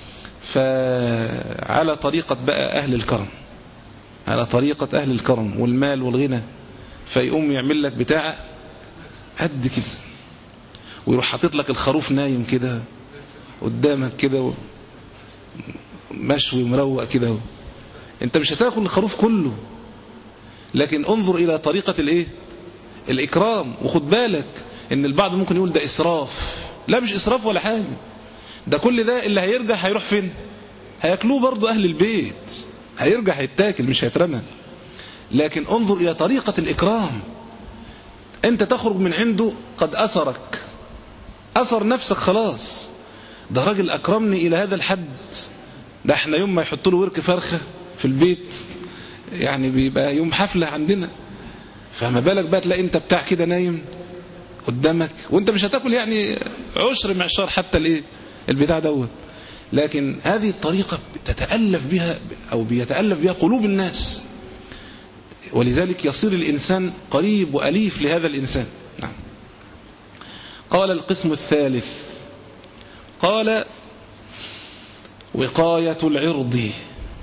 فعلى طريقة بقى أهل الكرم على طريقة أهل الكرم والمال والغنى فيقوم يعمل لك بتاع قد كده ويروح حاطط لك الخروف نايم كده قدامك كده مشوي مروق كده انت مش هتاكل الخروف كله لكن انظر الى طريقة الايه الاكرام وخد بالك ان البعض ممكن يقول ده اسراف لا مش اسراف ولا حاجة ده كل ده اللي هيرجع هيروح فين هياكلوه برضو اهل البيت هيرجع هيتاكل مش هيترمى لكن انظر الى طريقة الاكرام انت تخرج من عنده قد اثرك اثر نفسك خلاص ده راجل اكرمني الى هذا الحد ده احنا يوم ما يحط له ورك فرخة في البيت يعني بيبقى يوم حفلة عندنا فما بالك بقى تلاقي انت بتاع كده نايم قدامك وانت مش هتاكل يعني عشر معشار حتى الايه البتاع دوت لكن هذه الطريقة تتألف بها أو بيتألف بها قلوب الناس ولذلك يصير الإنسان قريب وأليف لهذا الإنسان نعم. قال القسم الثالث قال وقاية العرض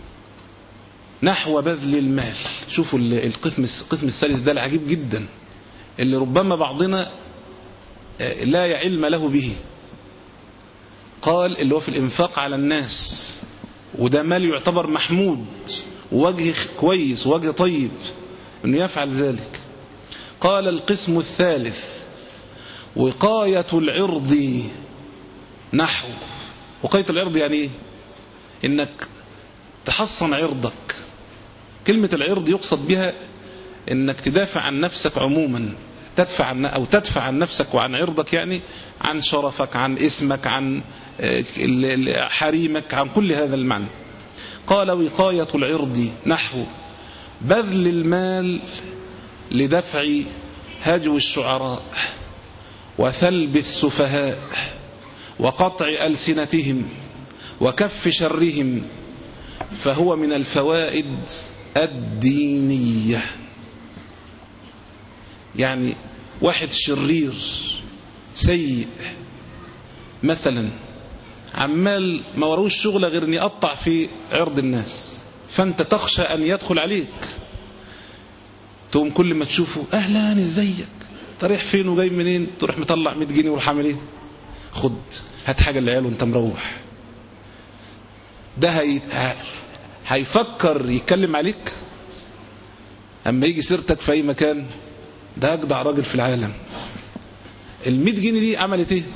نحو بذل المال شوفوا القسم القسم الثالث ده العجيب جدا اللي ربما بعضنا لا علم له به قال اللي هو في الإنفاق على الناس وده مال يعتبر محمود ووجه كويس ووجه طيب أنه يفعل ذلك قال القسم الثالث وقاية العرض نحو وقاية العرض يعني ايه انك تحصن عرضك كلمة العرض يقصد بها انك تدافع عن نفسك عموما تدفع عن أو تدفع عن نفسك وعن عرضك يعني عن شرفك عن اسمك عن حريمك عن كل هذا المعنى قال وقاية العرض نحو بذل المال لدفع هجو الشعراء وثلب السفهاء وقطع ألسنتهم وكف شرهم فهو من الفوائد الدينية يعني واحد شرير سيء مثلا عمال ما وروش شغله غير ان يقطع في عرض الناس فأنت تخشى أن يدخل عليك تقوم كل ما تشوفه أهلا ازيك طريح فين وجاي منين تروح مطلع 100 جنيه وروح عامل ايه خد هات حاجة للعيال وانت مروح ده هي... هيفكر يتكلم عليك اما يجي سيرتك في اي مكان ده اجدع راجل في العالم ال 100 جنيه دي عملت ايه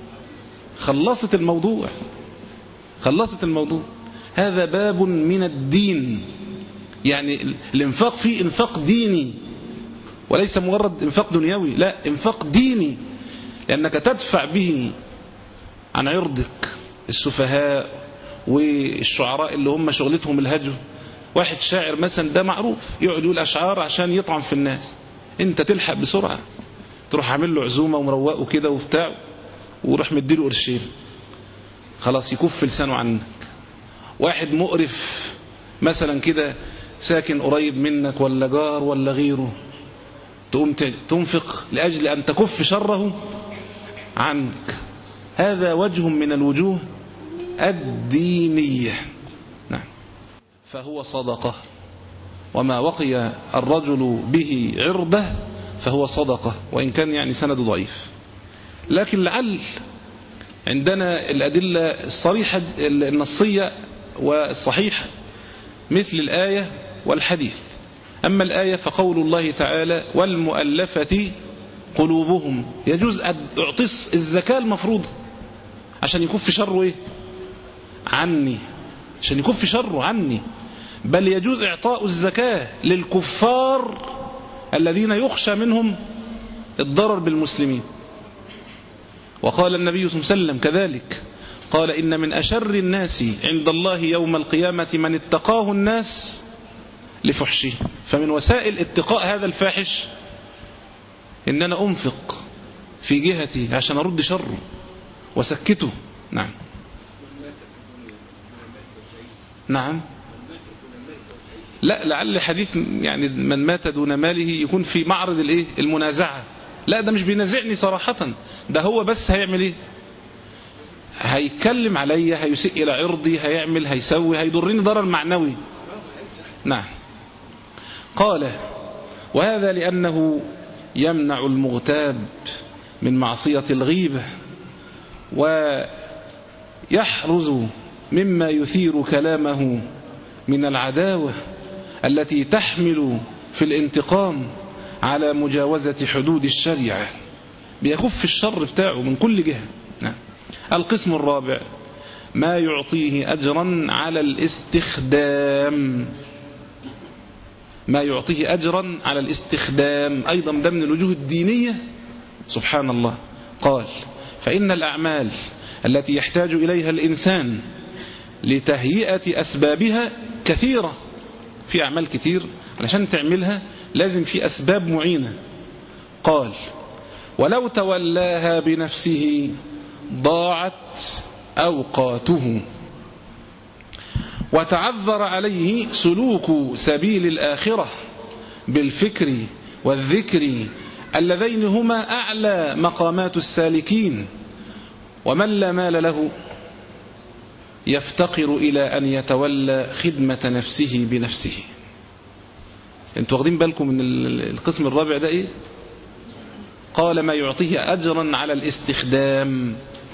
خلصت الموضوع خلصت الموضوع هذا باب من الدين يعني الانفاق فيه انفاق ديني وليس مجرد انفاق دنيوي لا انفاق ديني لأنك تدفع به عن عرضك السفهاء والشعراء اللي هم شغلتهم الهجو واحد شاعر مثلا ده معروف يقعد يقول أشعار عشان يطعم في الناس انت تلحق بسرعة تروح عامل له عزومة ومروقه كده وبتاع وروح مديله قرشين خلاص يكف لسانه عنك واحد مقرف مثلا كده ساكن قريب منك ولا جار ولا غيره تقوم تنفق لأجل أن تكف شره عنك هذا وجه من الوجوه الدينية نعم فهو صدقة وما وقي الرجل به عرضه فهو صدقة وإن كان يعني سند ضعيف لكن لعل عندنا الأدلة الصريحة النصية والصحيحة مثل الآية والحديث أما الآية فقول الله تعالى والمؤلفة قلوبهم يجوز أن أعطس الزكاة المفروضة عشان يكف شره إيه؟ عني عشان يكف شره عني بل يجوز إعطاء الزكاة للكفار الذين يخشى منهم الضرر بالمسلمين وقال النبي صلى الله عليه وسلم كذلك قال إن من أشر الناس عند الله يوم القيامة من اتقاه الناس لفحشه فمن وسائل اتقاء هذا الفاحش إن أنا أنفق في جهتي عشان أرد شره وسكته نعم نعم لا لعل حديث يعني من مات دون ماله يكون في معرض الايه المنازعة لا ده مش بينازعني صراحة ده هو بس هيعمل ايه هيتكلم عليا هيسيء الى عرضي هيعمل هيسوي هيضرني ضرر معنوي نعم قال وهذا لأنه يمنع المغتاب من معصية الغيبة ويحرز مما يثير كلامه من العداوة التي تحمل في الانتقام على مجاوزة حدود الشريعة بيكف الشر بتاعه من كل جهة نعم. القسم الرابع ما يعطيه أجرا على الاستخدام ما يعطيه أجرا على الاستخدام أيضا ده من الوجوه الدينية سبحان الله قال فإن الأعمال التي يحتاج إليها الإنسان لتهيئة أسبابها كثيرة في أعمال كتير علشان تعملها لازم في أسباب معينة قال ولو تولاها بنفسه ضاعت أوقاته وتعذر عليه سلوك سبيل الآخرة بالفكر والذكر اللذين هما أعلى مقامات السالكين ومن لا مال له يفتقر إلى أن يتولى خدمة نفسه بنفسه انتوا واخدين بالكم من القسم الرابع ده ايه قال ما يعطيه أجرا على الاستخدام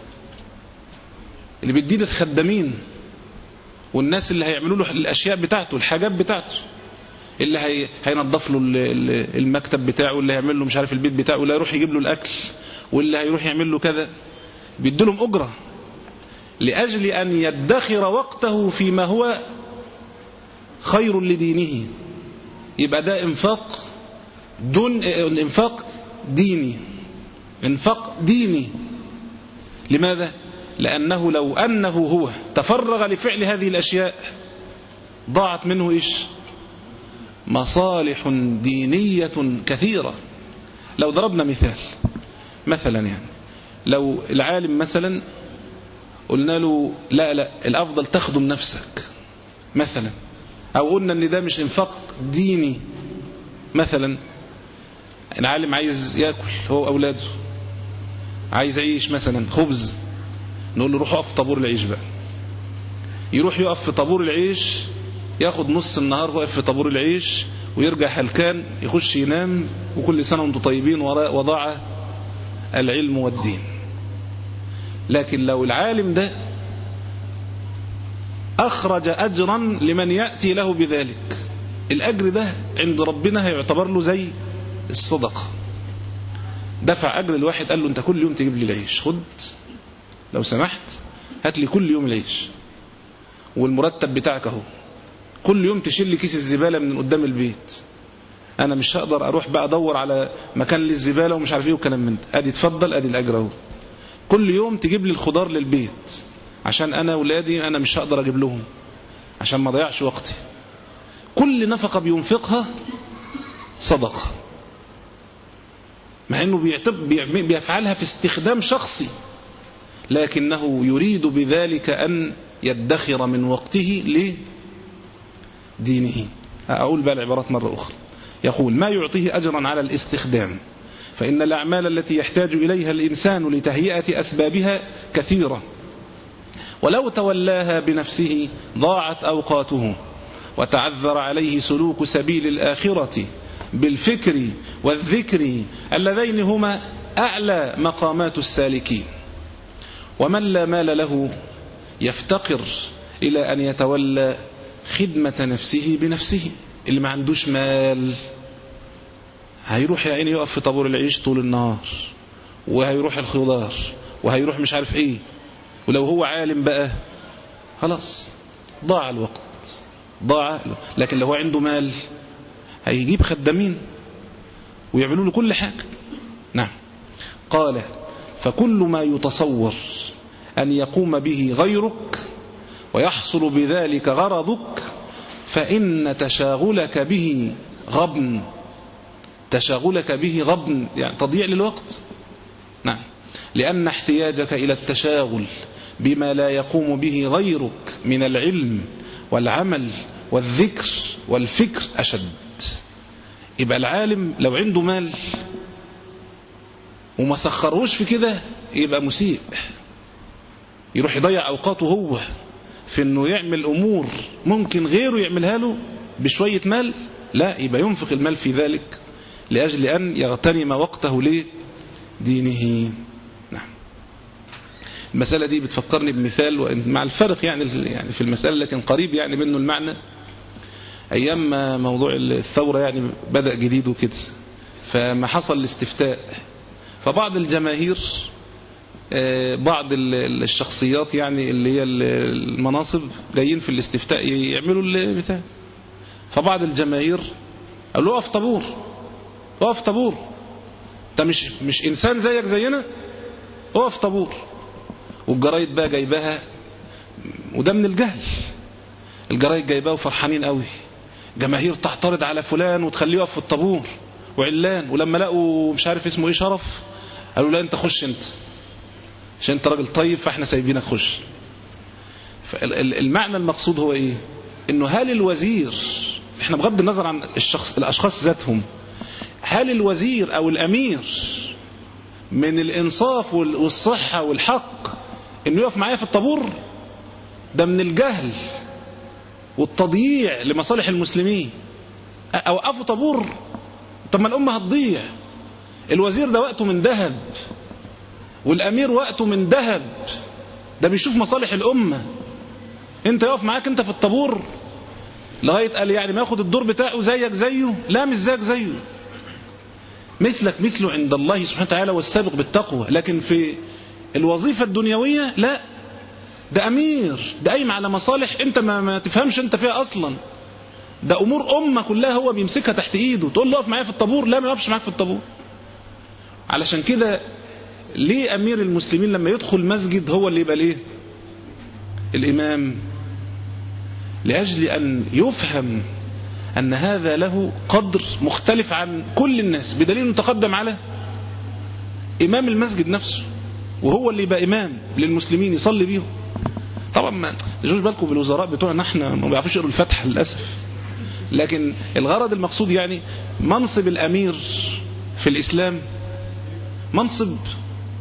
اللي بيديه للخدامين والناس اللي هيعملوا له الأشياء بتاعته الحاجات بتاعته اللي هي هينظف له المكتب بتاعه اللي هيعمل له مش عارف البيت بتاعه واللي هيروح يجيب له الأكل واللي هيروح يعمل له كذا بيدوا لهم أجرة لأجل أن يدخر وقته فيما هو خير لدينه يبقى ده انفاق دون انفاق ديني انفاق ديني لماذا لأنه لو أنه هو تفرغ لفعل هذه الأشياء ضاعت منه إيش مصالح دينية كثيرة لو ضربنا مثال مثلا يعني لو العالم مثلا قلنا له لا لا الأفضل تخدم نفسك مثلا أو قلنا أن ده مش انفاق ديني مثلا العالم عايز يأكل هو أولاده عايز يعيش مثلا خبز نقول له روح اقف في طابور العيش بقى يروح يقف في طابور العيش ياخد نص النهار واقف في طابور العيش ويرجع هلكان يخش ينام وكل سنة وانتم طيبين وضاع العلم والدين لكن لو العالم ده أخرج أجرا لمن يأتي له بذلك الأجر ده عند ربنا هيعتبر له زي الصدقة دفع أجر الواحد قال له أنت كل يوم تجيب لي العيش خد لو سمحت هات لي كل يوم العيش والمرتب بتاعك اهو كل يوم تشيل لي كيس الزبالة من قدام البيت انا مش هقدر اروح بقى ادور على مكان للزبالة ومش عارف ايه وكلام من ده ادي اتفضل ادي الاجر اهو كل يوم تجيب لي الخضار للبيت عشان انا ولادي انا مش هقدر اجيب لهم عشان ما ضيعش وقتي كل نفقة بينفقها صدقة مع انه بيعتب بيفعلها في استخدام شخصي لكنه يريد بذلك أن يدخر من وقته لدينه أقول بقى العبارات مرة أخرى يقول ما يعطيه أجرا على الاستخدام فإن الأعمال التي يحتاج إليها الإنسان لتهيئة أسبابها كثيرة ولو تولاها بنفسه ضاعت أوقاته وتعذر عليه سلوك سبيل الآخرة بالفكر والذكر اللذين هما أعلى مقامات السالكين ومن لا مال له يفتقر إلى أن يتولى خدمة نفسه بنفسه اللي ما عندوش مال هيروح يا عيني يقف في طابور العيش طول النهار وهيروح الخضار وهيروح مش عارف ايه ولو هو عالم بقى خلاص ضاع الوقت ضاع لكن لو هو عنده مال هيجيب خدامين ويعملوا له كل حاجة نعم قال فكل ما يتصور أن يقوم به غيرك ويحصل بذلك غرضك فإن تشاغلك به غبن تشاغلك به غبن يعني تضيع للوقت نعم لأن احتياجك إلى التشاغل بما لا يقوم به غيرك من العلم والعمل والذكر والفكر أشد يبقى العالم لو عنده مال وما سخرهوش في كده يبقى مسيء يروح يضيع أوقاته هو في أنه يعمل أمور ممكن غيره يعملها له بشوية مال لا يبقى ينفق المال في ذلك لأجل أن يغتنم وقته لدينه نعم المسألة دي بتفكرني بمثال مع الفرق يعني يعني في المسألة لكن قريب يعني منه المعنى أيام ما موضوع الثورة يعني بدأ جديد وكده فما حصل الاستفتاء فبعض الجماهير بعض الشخصيات يعني اللي هي المناصب جايين في الاستفتاء يعملوا البتاع فبعض الجماهير قال له اقف طابور اقف طابور انت مش مش انسان زيك زينا اقف طابور والجرايد بقى جايباها وده من الجهل الجرايد جايباه وفرحانين قوي جماهير تعترض على فلان وتخليه يقف في الطابور وعلان ولما لقوا مش عارف اسمه ايه شرف قالوا لا انت خش انت عشان انت راجل طيب فاحنا سايبينك خش المعنى المقصود هو ايه انه هل الوزير احنا بغض النظر عن الشخص الاشخاص ذاتهم هل الوزير او الامير من الانصاف والصحة والحق انه يقف معايا في الطابور ده من الجهل والتضييع لمصالح المسلمين اوقفوا طابور طب ما الامه هتضيع الوزير ده وقته من ذهب والامير وقته من ذهب ده بيشوف مصالح الامه انت يقف معاك انت في الطابور لغايه قال يعني ما ياخد الدور بتاعه زيك زيه لا مش زيك زيه مثلك مثله عند الله سبحانه وتعالى والسابق بالتقوى لكن في الوظيفه الدنيويه لا ده امير ده قايم على مصالح انت ما, ما تفهمش انت فيها اصلا ده امور امه كلها هو بيمسكها تحت ايده تقول له اقف معايا في الطابور لا ما يقفش معاك في الطابور علشان كده ليه امير المسلمين لما يدخل مسجد هو اللي يبقى ليه الامام لاجل ان يفهم ان هذا له قدر مختلف عن كل الناس بدليل انه تقدم على امام المسجد نفسه وهو اللي يبقى امام للمسلمين يصلي بيهم طبعا ما تجوش بالكم بالوزراء بتوعنا احنا ما بيعرفوش يقروا الفتح للاسف لكن الغرض المقصود يعني منصب الامير في الاسلام منصب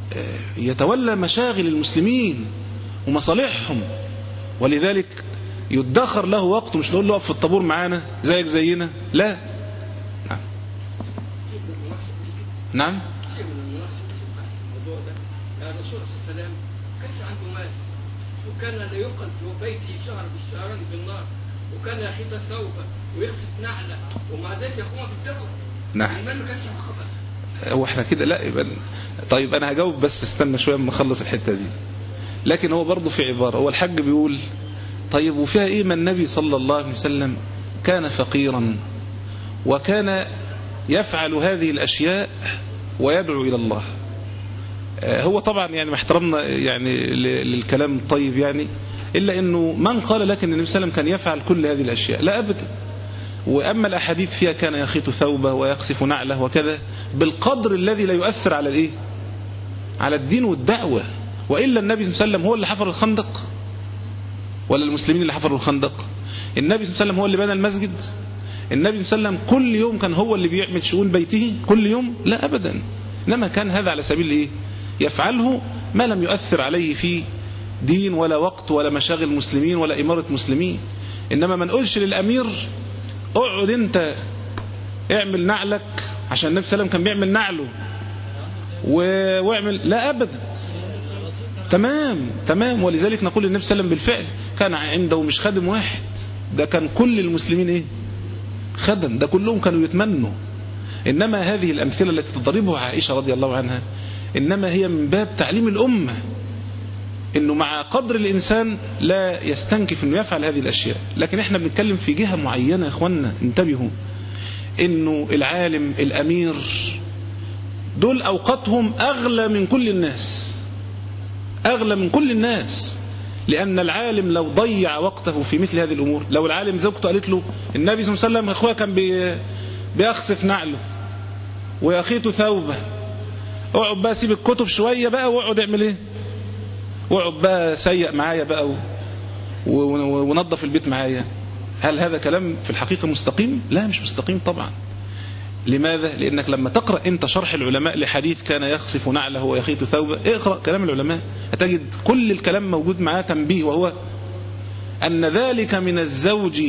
يتولى مشاغل المسلمين ومصالحهم ولذلك يدخر له وقت مش نقول له اقف في الطابور معانا زيك زينا لا نعم نعم شيء من المناقشه في الموضوع ده يعني الرسول صلى الله عليه وسلم ما كانش عنده مال وكان لا يوقد في بيته شهر بالشهرين بالنار وكان يخيط ثوبه ويخسف نعله ومع ذلك يقوم بالدعوه نعم المال ما كانش خبر هو احنا كده لا يبقى طيب انا هجاوب بس استنى شويه اما اخلص الحته دي لكن هو برضه في عباره هو الحج بيقول طيب وفيها ايه ما النبي صلى الله عليه وسلم كان فقيرا وكان يفعل هذه الاشياء ويدعو الى الله آه، هو طبعا يعني مع احترامنا يعني ل- للكلام الطيب يعني الا انه من قال لك ان النبي صلى الله عليه وسلم كان يفعل كل هذه الاشياء لا ابدا واما الاحاديث فيها كان يخيط ثوبه ويقصف نعله وكذا بالقدر الذي لا يؤثر على الايه على الدين والدعوه والا النبي صلى الله عليه وسلم هو اللي حفر الخندق ولا المسلمين اللي حفروا الخندق النبي صلى الله عليه وسلم هو اللي بنى المسجد النبي صلى الله عليه وسلم كل يوم كان هو اللي بيعمل شؤون بيته كل يوم لا ابدا انما كان هذا على سبيل ايه يفعله ما لم يؤثر عليه في دين ولا وقت ولا مشاغل مسلمين ولا اماره مسلمين انما ما نقولش للامير اقعد انت اعمل نعلك عشان النبي صلى الله عليه وسلم كان بيعمل نعله و- واعمل لا ابدا تمام تمام ولذلك نقول النبي صلى الله عليه وسلم بالفعل كان عنده مش خادم واحد ده كان كل المسلمين ايه خدم ده كلهم كانوا يتمنوا انما هذه الامثله التي تضربها عائشه رضي الله عنها انما هي من باب تعليم الامه انه مع قدر الانسان لا يستنكف انه يفعل هذه الاشياء لكن احنا بنتكلم في جهه معينه يا اخوانا انتبهوا انه العالم الامير دول اوقاتهم اغلى من كل الناس اغلى من كل الناس لان العالم لو ضيع وقته في مثل هذه الامور لو العالم زوجته قالت له النبي صلى الله عليه وسلم اخويا كان بي بيخسف نعله ويخيط ثوبه اقعد بقى سيب الكتب شويه بقى واقعد اعمل ايه واقعد بقى سيء معايا بقى و... و... و... ونظف البيت معايا هل هذا كلام في الحقيقه مستقيم لا مش مستقيم طبعا لماذا؟ لأنك لما تقرأ أنت شرح العلماء لحديث كان يخسف نعله ويخيط ثوبه اقرأ كلام العلماء هتجد كل الكلام موجود معاه تنبيه وهو أن ذلك من الزوج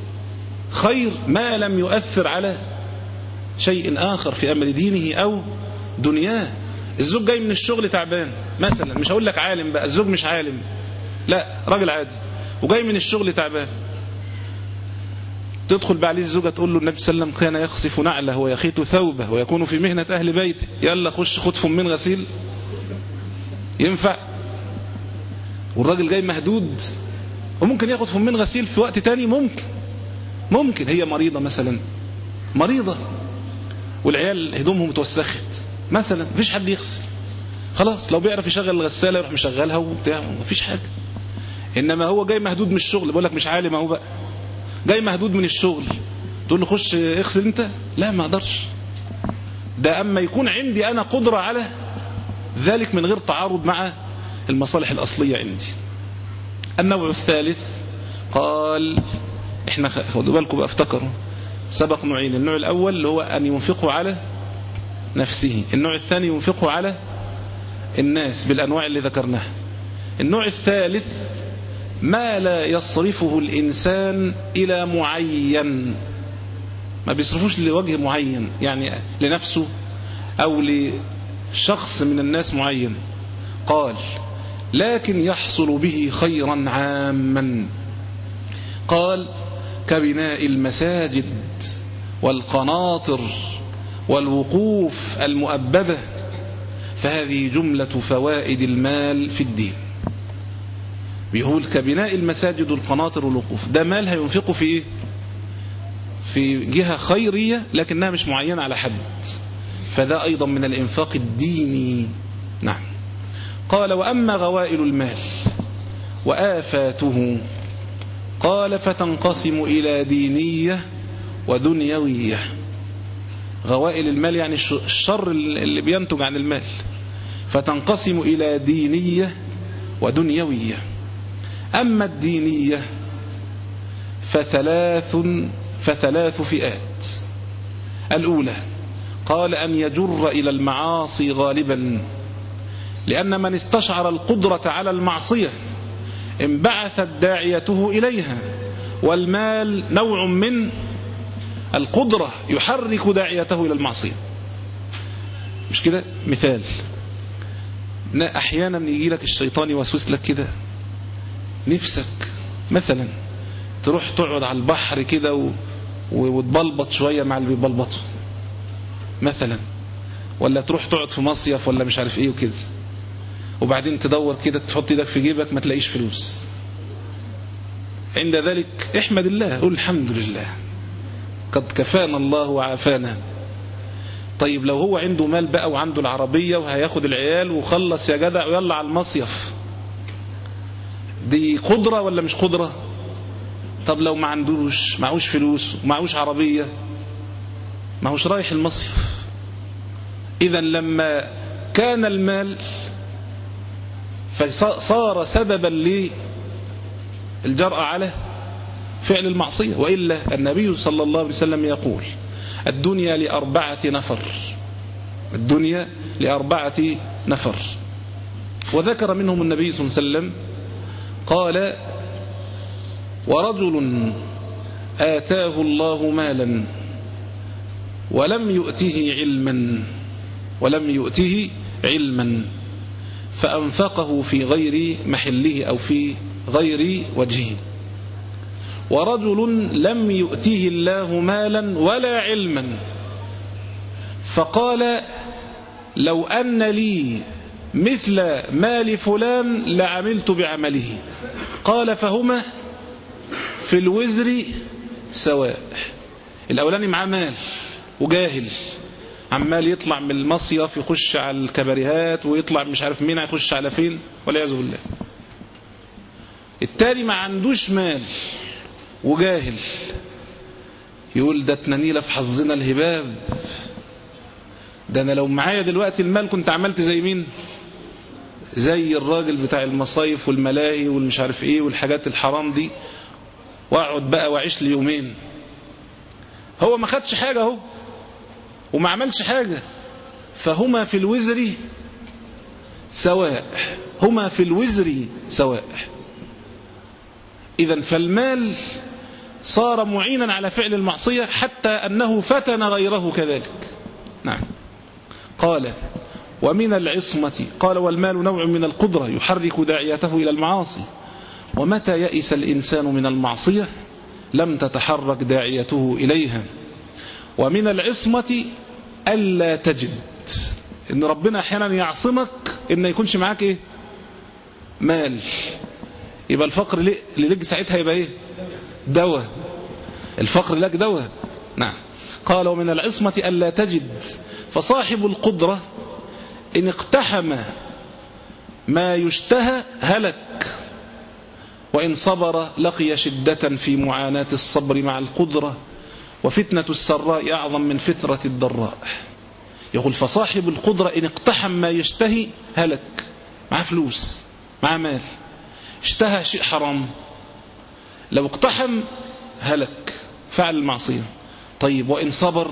خير ما لم يؤثر على شيء آخر في أمر دينه أو دنياه الزوج جاي من الشغل تعبان مثلا مش هقول لك عالم بقى الزوج مش عالم لا راجل عادي وجاي من الشغل تعبان تدخل بقى عليه الزوجة تقول له النبي صلى الله عليه وسلم كان يخسف نعله ويخيط ثوبه ويكون في مهنة أهل بيته يلا خش خد فمين غسيل ينفع والراجل جاي مهدود وممكن ياخد فمين غسيل في وقت تاني ممكن ممكن هي مريضة مثلا مريضة والعيال هدومهم اتوسخت مثلا مفيش حد يغسل خلاص لو بيعرف يشغل الغسالة يروح مشغلها وبتاع مفيش حاجة إنما هو جاي مهدود من الشغل بقول لك مش عالم اهو بقى جاي مهدود من الشغل تقول له خش اغسل انت لا ما اقدرش ده اما يكون عندي انا قدرة على ذلك من غير تعارض مع المصالح الاصلية عندي النوع الثالث قال احنا خدوا بالكم بقى افتكروا سبق نوعين النوع الاول اللي هو ان ينفقه على نفسه النوع الثاني ينفقه على الناس بالانواع اللي ذكرناها النوع الثالث ما لا يصرفه الإنسان إلى معين ما بيصرفوش لوجه معين يعني لنفسه أو لشخص من الناس معين قال لكن يحصل به خيرا عاما قال كبناء المساجد والقناطر والوقوف المؤبدة فهذه جملة فوائد المال في الدين بيقول كبناء المساجد والقناطر والوقوف ده مال هينفقه في ايه في جهة خيرية لكنها مش معينة على حد فده أيضا من الإنفاق الديني نعم قال وأما غوائل المال وآفاته قال فتنقسم إلى دينية ودنيوية غوائل المال يعني الشر اللي بينتج عن المال فتنقسم إلى دينية ودنيوية أما الدينية فثلاث فثلاث فئات الأولى قال أن يجر إلى المعاصي غالبا لأن من استشعر القدرة على المعصية انبعثت داعيته إليها والمال نوع من القدرة يحرك داعيته إلى المعصية مش كده مثال أحيانا يجي لك الشيطان يوسوس لك كده نفسك مثلا تروح تقعد على البحر كده و... وتبلبط شوية مع اللي بيبلبطوا مثلا ولا تروح تقعد في مصيف ولا مش عارف ايه وكده وبعدين تدور كده تحط ايدك في جيبك ما تلاقيش فلوس عند ذلك احمد الله قول الحمد لله قد كفانا الله وعافانا طيب لو هو عنده مال بقى وعنده العربية وهياخد العيال وخلص يا جدع ويلا على المصيف دي قدرة ولا مش قدرة طب لو ما عندوش معهوش فلوس ومعهوش عربية معهوش رايح المصيف إذا لما كان المال فصار سببا للجرأة على فعل المعصية وإلا النبي صلى الله عليه وسلم يقول الدنيا لأربعة نفر الدنيا لأربعة نفر وذكر منهم النبي صلى الله عليه وسلم قال ورجل آتاه الله مالا ولم يؤته علما ولم يؤته علما فأنفقه في غير محله أو في غير وجهه ورجل لم يؤته الله مالا ولا علما فقال لو أن لي مثل مال فلان لعملت بعمله قال فهما في الوزر سواء الأولاني معاه مال وجاهل عمال يطلع من المصيف يخش على الكباريهات ويطلع مش عارف مين هيخش على فين والعياذ بالله التاني ما عندوش مال وجاهل يقول ده تنانيلة في حظنا الهباب ده انا لو معايا دلوقتي المال كنت عملت زي مين زي الراجل بتاع المصايف والملاهي والمش عارف ايه والحاجات الحرام دي واقعد بقى واعيش لي يومين هو ما خدش حاجة اهو وما عملش حاجة فهما في الوزر سواء هما في الوزر سواء إذا فالمال صار معينا على فعل المعصية حتى أنه فتن غيره كذلك نعم قال ومن العصمة قال والمال نوع من القدرة يحرك داعيته إلى المعاصي ومتى يئس الإنسان من المعصية لم تتحرك داعيته إليها ومن العصمة ألا تجد إن ربنا أحيانا يعصمك إن يكونش معاك إيه مال يبقى الفقر اللي لك ساعتها يبقى إيه دواء الفقر لك دواء نعم قال ومن العصمة ألا تجد فصاحب القدرة إن اقتحم ما يشتهى هلك وإن صبر لقي شدة في معاناة الصبر مع القدرة وفتنة السراء أعظم من فترة الضراء يقول فصاحب القدرة إن اقتحم ما يشتهي هلك مع فلوس مع مال اشتهى شيء حرام لو اقتحم هلك فعل المعصية طيب وإن صبر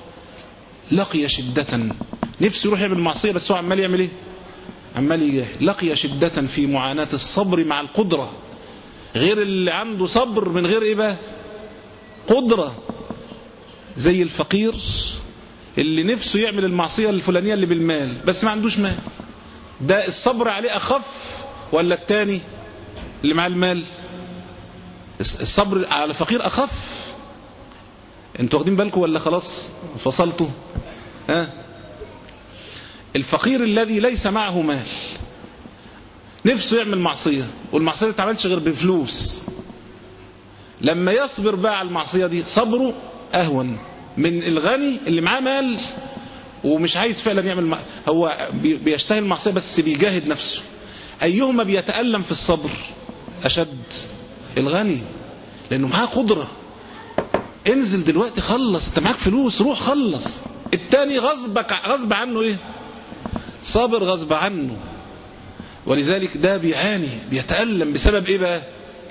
لقي شدة نفسه يروح يعمل معصية بس هو عمال يعمل ايه عمال يجاهد لقي شدة في معاناة الصبر مع القدرة غير اللي عنده صبر من غير ايه بقى قدرة زي الفقير اللي نفسه يعمل المعصية الفلانية اللي بالمال بس ما عندوش مال ده الصبر عليه أخف ولا التاني اللي مع المال الصبر على الفقير أخف انتوا واخدين بالكم ولا خلاص فصلتوا ها الفقير الذي ليس معه مال نفسه يعمل معصية والمعصية ما تعملش غير بفلوس لما يصبر بقى على المعصية دي صبره أهون من الغني اللي معاه مال ومش عايز فعلا يعمل مع... هو بيشتهي المعصية بس بيجاهد نفسه أيهما بيتألم في الصبر أشد الغني لأنه معاه قدرة انزل دلوقتي خلص انت معاك فلوس روح خلص التاني غصبك غصب عنه ايه صابر غصب عنه ولذلك ده بيعاني بيتألم بسبب ايه بقى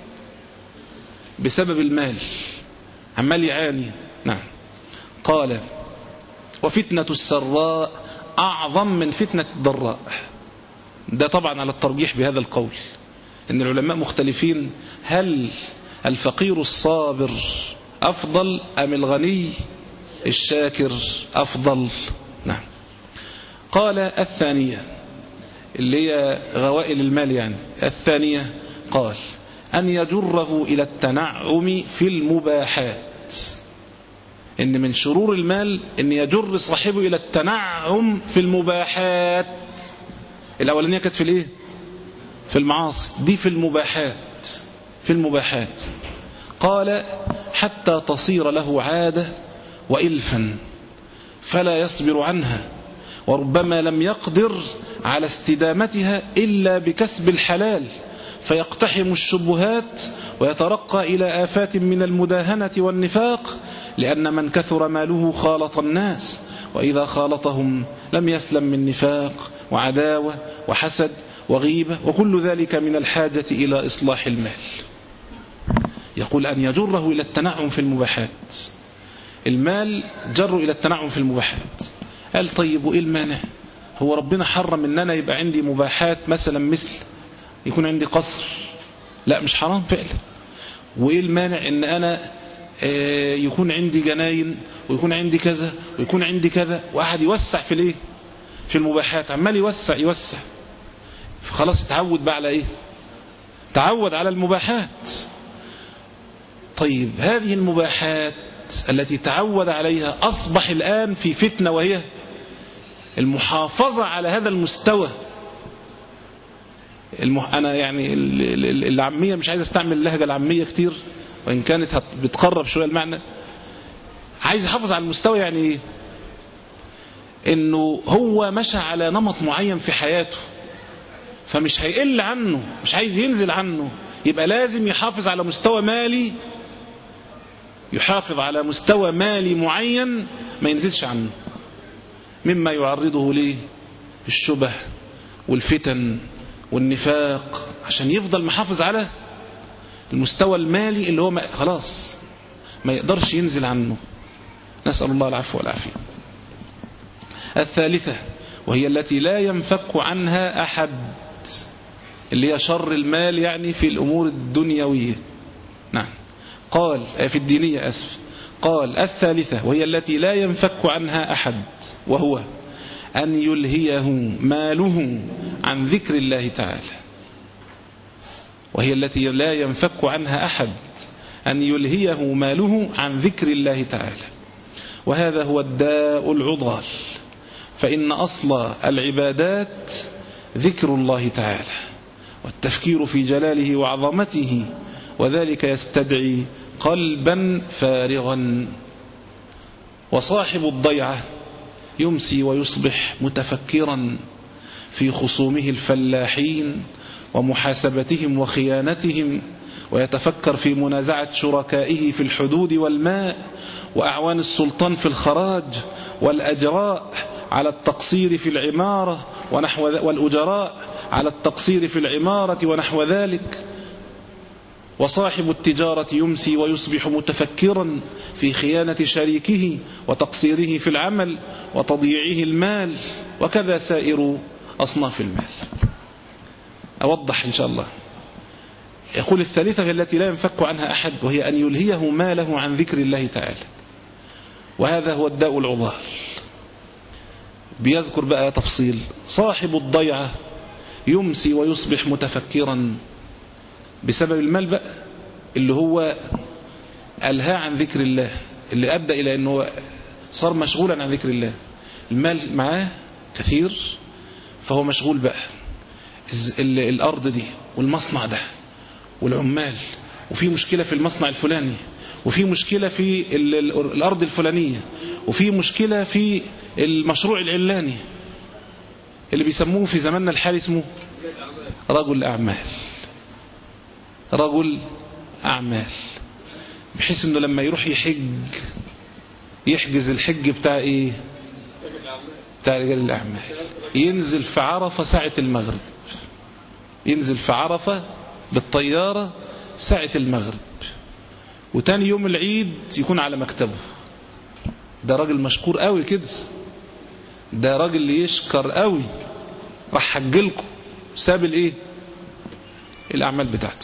بسبب المال عمال يعاني نعم قال وفتنة السراء أعظم من فتنة الضراء ده طبعا على الترجيح بهذا القول ان العلماء مختلفين هل الفقير الصابر أفضل أم الغني الشاكر أفضل نعم قال الثانية اللي هي غوائل المال يعني الثانية قال أن يجره إلى التنعم في المباحات إن من شرور المال أن يجر صاحبه إلى التنعم في المباحات الأولانية كانت في الإيه في المعاصي دي في المباحات في المباحات قال حتى تصير له عادة وإلفا فلا يصبر عنها وربما لم يقدر على استدامتها إلا بكسب الحلال فيقتحم الشبهات ويترقى إلى آفات من المداهنة والنفاق لأن من كثر ماله خالط الناس وإذا خالطهم لم يسلم من نفاق وعداوة وحسد وغيبة وكل ذلك من الحاجة إلى إصلاح المال يقول أن يجره إلى التنعم في المباحات المال جر إلى التنعم في المباحات قال طيب وإيه المانع هو ربنا حرم ان انا يبقى عندي مباحات مثلا مثل يكون عندي قصر لا مش حرام فعلا وايه المانع ان انا يكون عندي جناين ويكون عندي كذا ويكون عندي كذا واحد يوسع في الايه في المباحات عمال يوسع يوسع خلاص اتعود بقى على ايه تعود على المباحات طيب هذه المباحات التي تعود عليها أصبح الآن في فتنة وهي المحافظة على هذا المستوى المح... أنا يعني العامية مش عايز استعمل اللهجة العامية كتير وإن كانت هت... بتقرب شوية المعنى عايز يحافظ على المستوى يعني ايه انه هو مشى على نمط معين في حياته فمش هيقل عنه مش عايز ينزل عنه يبقى لازم يحافظ على مستوى مالي يحافظ على مستوى مالي معين ما ينزلش عنه مما يعرضه ليه الشبه والفتن والنفاق عشان يفضل محافظ على المستوى المالي اللي هو ما خلاص ما يقدرش ينزل عنه نسأل الله العفو والعافية الثالثة وهي التي لا ينفك عنها أحد اللي هي شر المال يعني في الأمور الدنيوية نعم قال في الدينية أسف قال الثالثة وهي التي لا ينفك عنها أحد وهو أن يلهيه ماله عن ذكر الله تعالى وهي التي لا ينفك عنها أحد أن يلهيه ماله عن ذكر الله تعالى وهذا هو الداء العضال فإن أصل العبادات ذكر الله تعالى والتفكير في جلاله وعظمته وذلك يستدعي قلبا فارغا وصاحب الضيعة يمسي ويصبح متفكرا في خصومه الفلاحين ومحاسبتهم وخيانتهم ويتفكر في منازعة شركائه في الحدود والماء وأعوان السلطان في الخراج والأجراء على التقصير في العمارة ونحو والأجراء على التقصير في العمارة ونحو ذلك وصاحب التجارة يمسي ويصبح متفكرا في خيانة شريكه وتقصيره في العمل وتضييعه المال وكذا سائر أصناف المال أوضح إن شاء الله يقول الثالثة التي لا ينفك عنها أحد وهي أن يلهيه ماله عن ذكر الله تعالى وهذا هو الداء العضال بيذكر بقى تفصيل صاحب الضيعة يمسي ويصبح متفكرا بسبب المال بقى اللي هو ألهى عن ذكر الله اللي أدى إلى أنه صار مشغولا عن ذكر الله المال معاه كثير فهو مشغول بقى الأرض دي والمصنع ده والعمال وفي مشكلة في المصنع الفلاني وفي مشكلة في الأرض الفلانية وفي مشكلة في المشروع العلاني اللي بيسموه في زماننا الحالي اسمه رجل أعمال رجل أعمال بحيث انه لما يروح يحج يحجز الحج بتاع ايه بتاع رجال الأعمال ينزل في عرفة ساعة المغرب ينزل في عرفة بالطيارة ساعة المغرب وتاني يوم العيد يكون على مكتبه ده راجل مشكور قوي كده ده راجل يشكر قوي راح حجلكم ساب الايه الأعمال بتاعته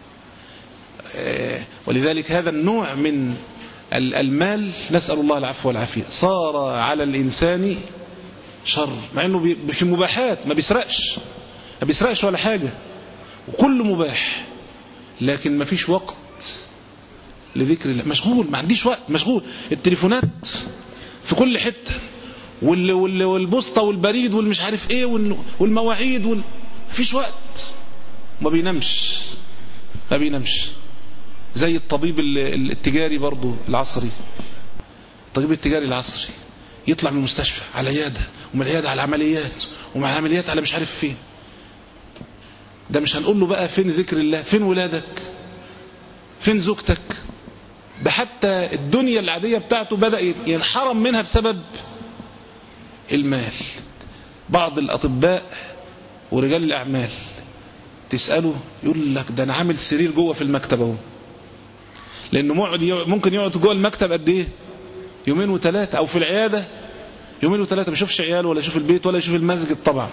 ولذلك هذا النوع من المال نسأل الله العفو والعافية صار على الإنسان شر مع أنه في مباحات ما بيسرقش ما بيسرقش ولا حاجة وكل مباح لكن ما فيش وقت لذكر الله مشغول ما عنديش وقت مشغول التليفونات في كل حتة وال وال والبسطة والبريد والمش عارف ايه والمواعيد وال... مفيش وقت ما بينامش ما بينامش زي الطبيب التجاري برضو العصري الطبيب التجاري العصري يطلع من المستشفى على عيادة ومن العيادة على عمليات ومن العمليات على مش عارف فين ده مش هنقول له بقى فين ذكر الله فين ولادك فين زوجتك ده حتى الدنيا العادية بتاعته بدأ ينحرم منها بسبب المال بعض الأطباء ورجال الأعمال تسأله يقول لك ده أنا عامل سرير جوه في المكتب اهو لأنه مقعد ممكن يقعد جوه المكتب قد إيه يومين وثلاثة أو في العيادة يومين وثلاثة ما يشوفش عياله ولا يشوف البيت ولا يشوف المسجد طبعا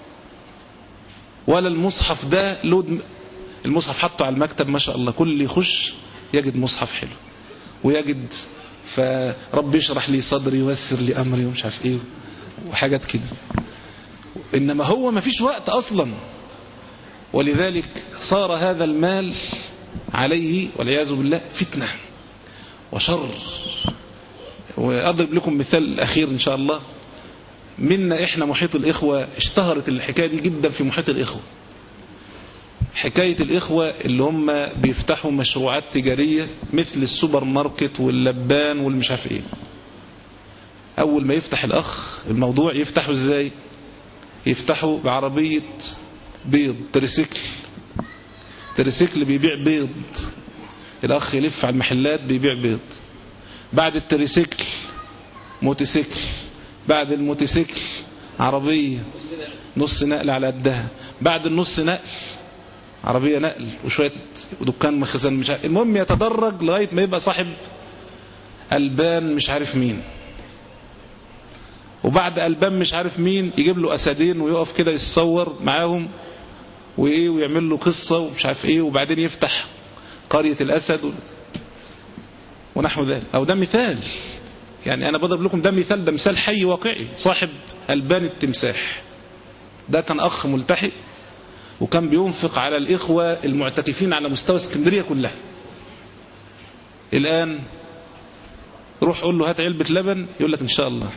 ولا المصحف ده لود المصحف حطه على المكتب ما شاء الله كل اللي يخش يجد مصحف حلو ويجد فرب يشرح لي صدري ويسر لي أمري ومش عارف إيه وحاجات كده إنما هو ما فيش وقت أصلا ولذلك صار هذا المال عليه والعياذ بالله فتنة وشر وأضرب لكم مثال أخير إن شاء الله منا إحنا محيط الإخوة اشتهرت الحكاية دي جدا في محيط الإخوة حكاية الإخوة اللي هم بيفتحوا مشروعات تجارية مثل السوبر ماركت واللبان والمش عارف إيه أول ما يفتح الأخ الموضوع يفتحه إزاي يفتحه بعربية بيض تريسيكل تريسيكل بيبيع بيض الأخ يلف على المحلات بيبيع بيض بعد التريسيكل موتوسيكل بعد الموتوسيكل عربية نص نقل على قدها بعد النص نقل عربية نقل وشوية ودكان مخزن مش عارف المهم يتدرج لغاية ما يبقى صاحب ألبان مش عارف مين وبعد ألبان مش عارف مين يجيب له أسدين ويقف كده يتصور معاهم وإيه ويعمل له قصة ومش عارف إيه وبعدين يفتح قرية الأسد ونحو ذلك أو ده مثال يعني أنا بضرب لكم ده مثال ده مثال حي واقعي صاحب ألبان التمساح ده كان أخ ملتحق وكان بينفق على الإخوة المعتكفين على مستوى اسكندرية كلها الآن روح قول له هات علبة لبن يقول لك إن شاء الله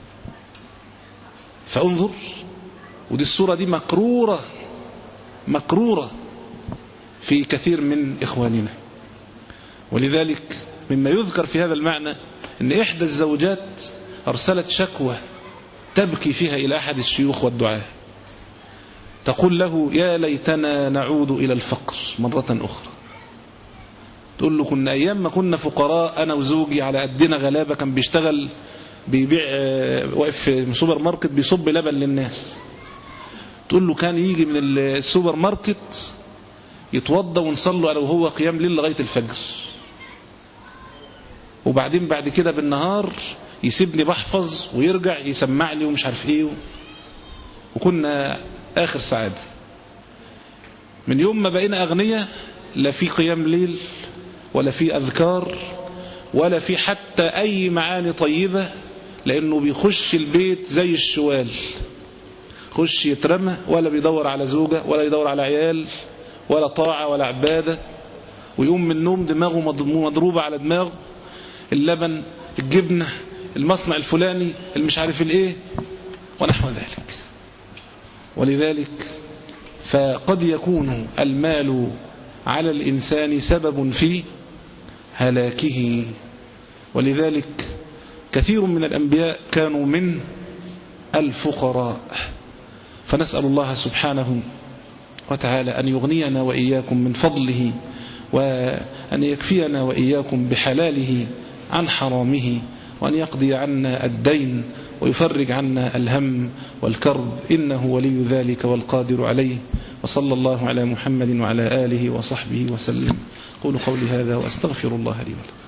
فانظر ودي الصورة دي مكرورة مكرورة في كثير من إخواننا ولذلك مما يذكر في هذا المعنى أن إحدى الزوجات أرسلت شكوى تبكي فيها إلى أحد الشيوخ والدعاة تقول له يا ليتنا نعود إلى الفقر مرة أخرى تقول له كنا أيام ما كنا فقراء أنا وزوجي على قدنا غلابة كان بيشتغل بيبيع واقف في سوبر ماركت بيصب لبن للناس تقول له كان يجي من السوبر ماركت يتوضى ونصلوا انا وهو قيام ليل لغايه الفجر وبعدين بعد كده بالنهار يسيبني بحفظ ويرجع يسمع لي ومش عارف ايه وكنا اخر سعاده من يوم ما بقينا اغنياء لا في قيام ليل ولا في اذكار ولا في حتى اي معاني طيبه لانه بيخش البيت زي الشوال خش يترمى ولا بيدور على زوجة ولا يدور على عيال ولا طاعة ولا عبادة ويقوم من النوم دماغه مضروبة على دماغه اللبن الجبنة المصنع الفلاني المش عارف الايه ونحو ذلك ولذلك فقد يكون المال على الإنسان سبب في هلاكه ولذلك كثير من الأنبياء كانوا من الفقراء فنسأل الله سبحانه وتعالى أن يغنينا وإياكم من فضله وأن يكفينا وإياكم بحلاله عن حرامه وأن يقضي عنا الدين ويفرج عنا الهم والكرب إنه ولي ذلك والقادر عليه وصلى الله على محمد وعلى آله وصحبه وسلم قولوا قولي هذا وأستغفر الله لي ولكم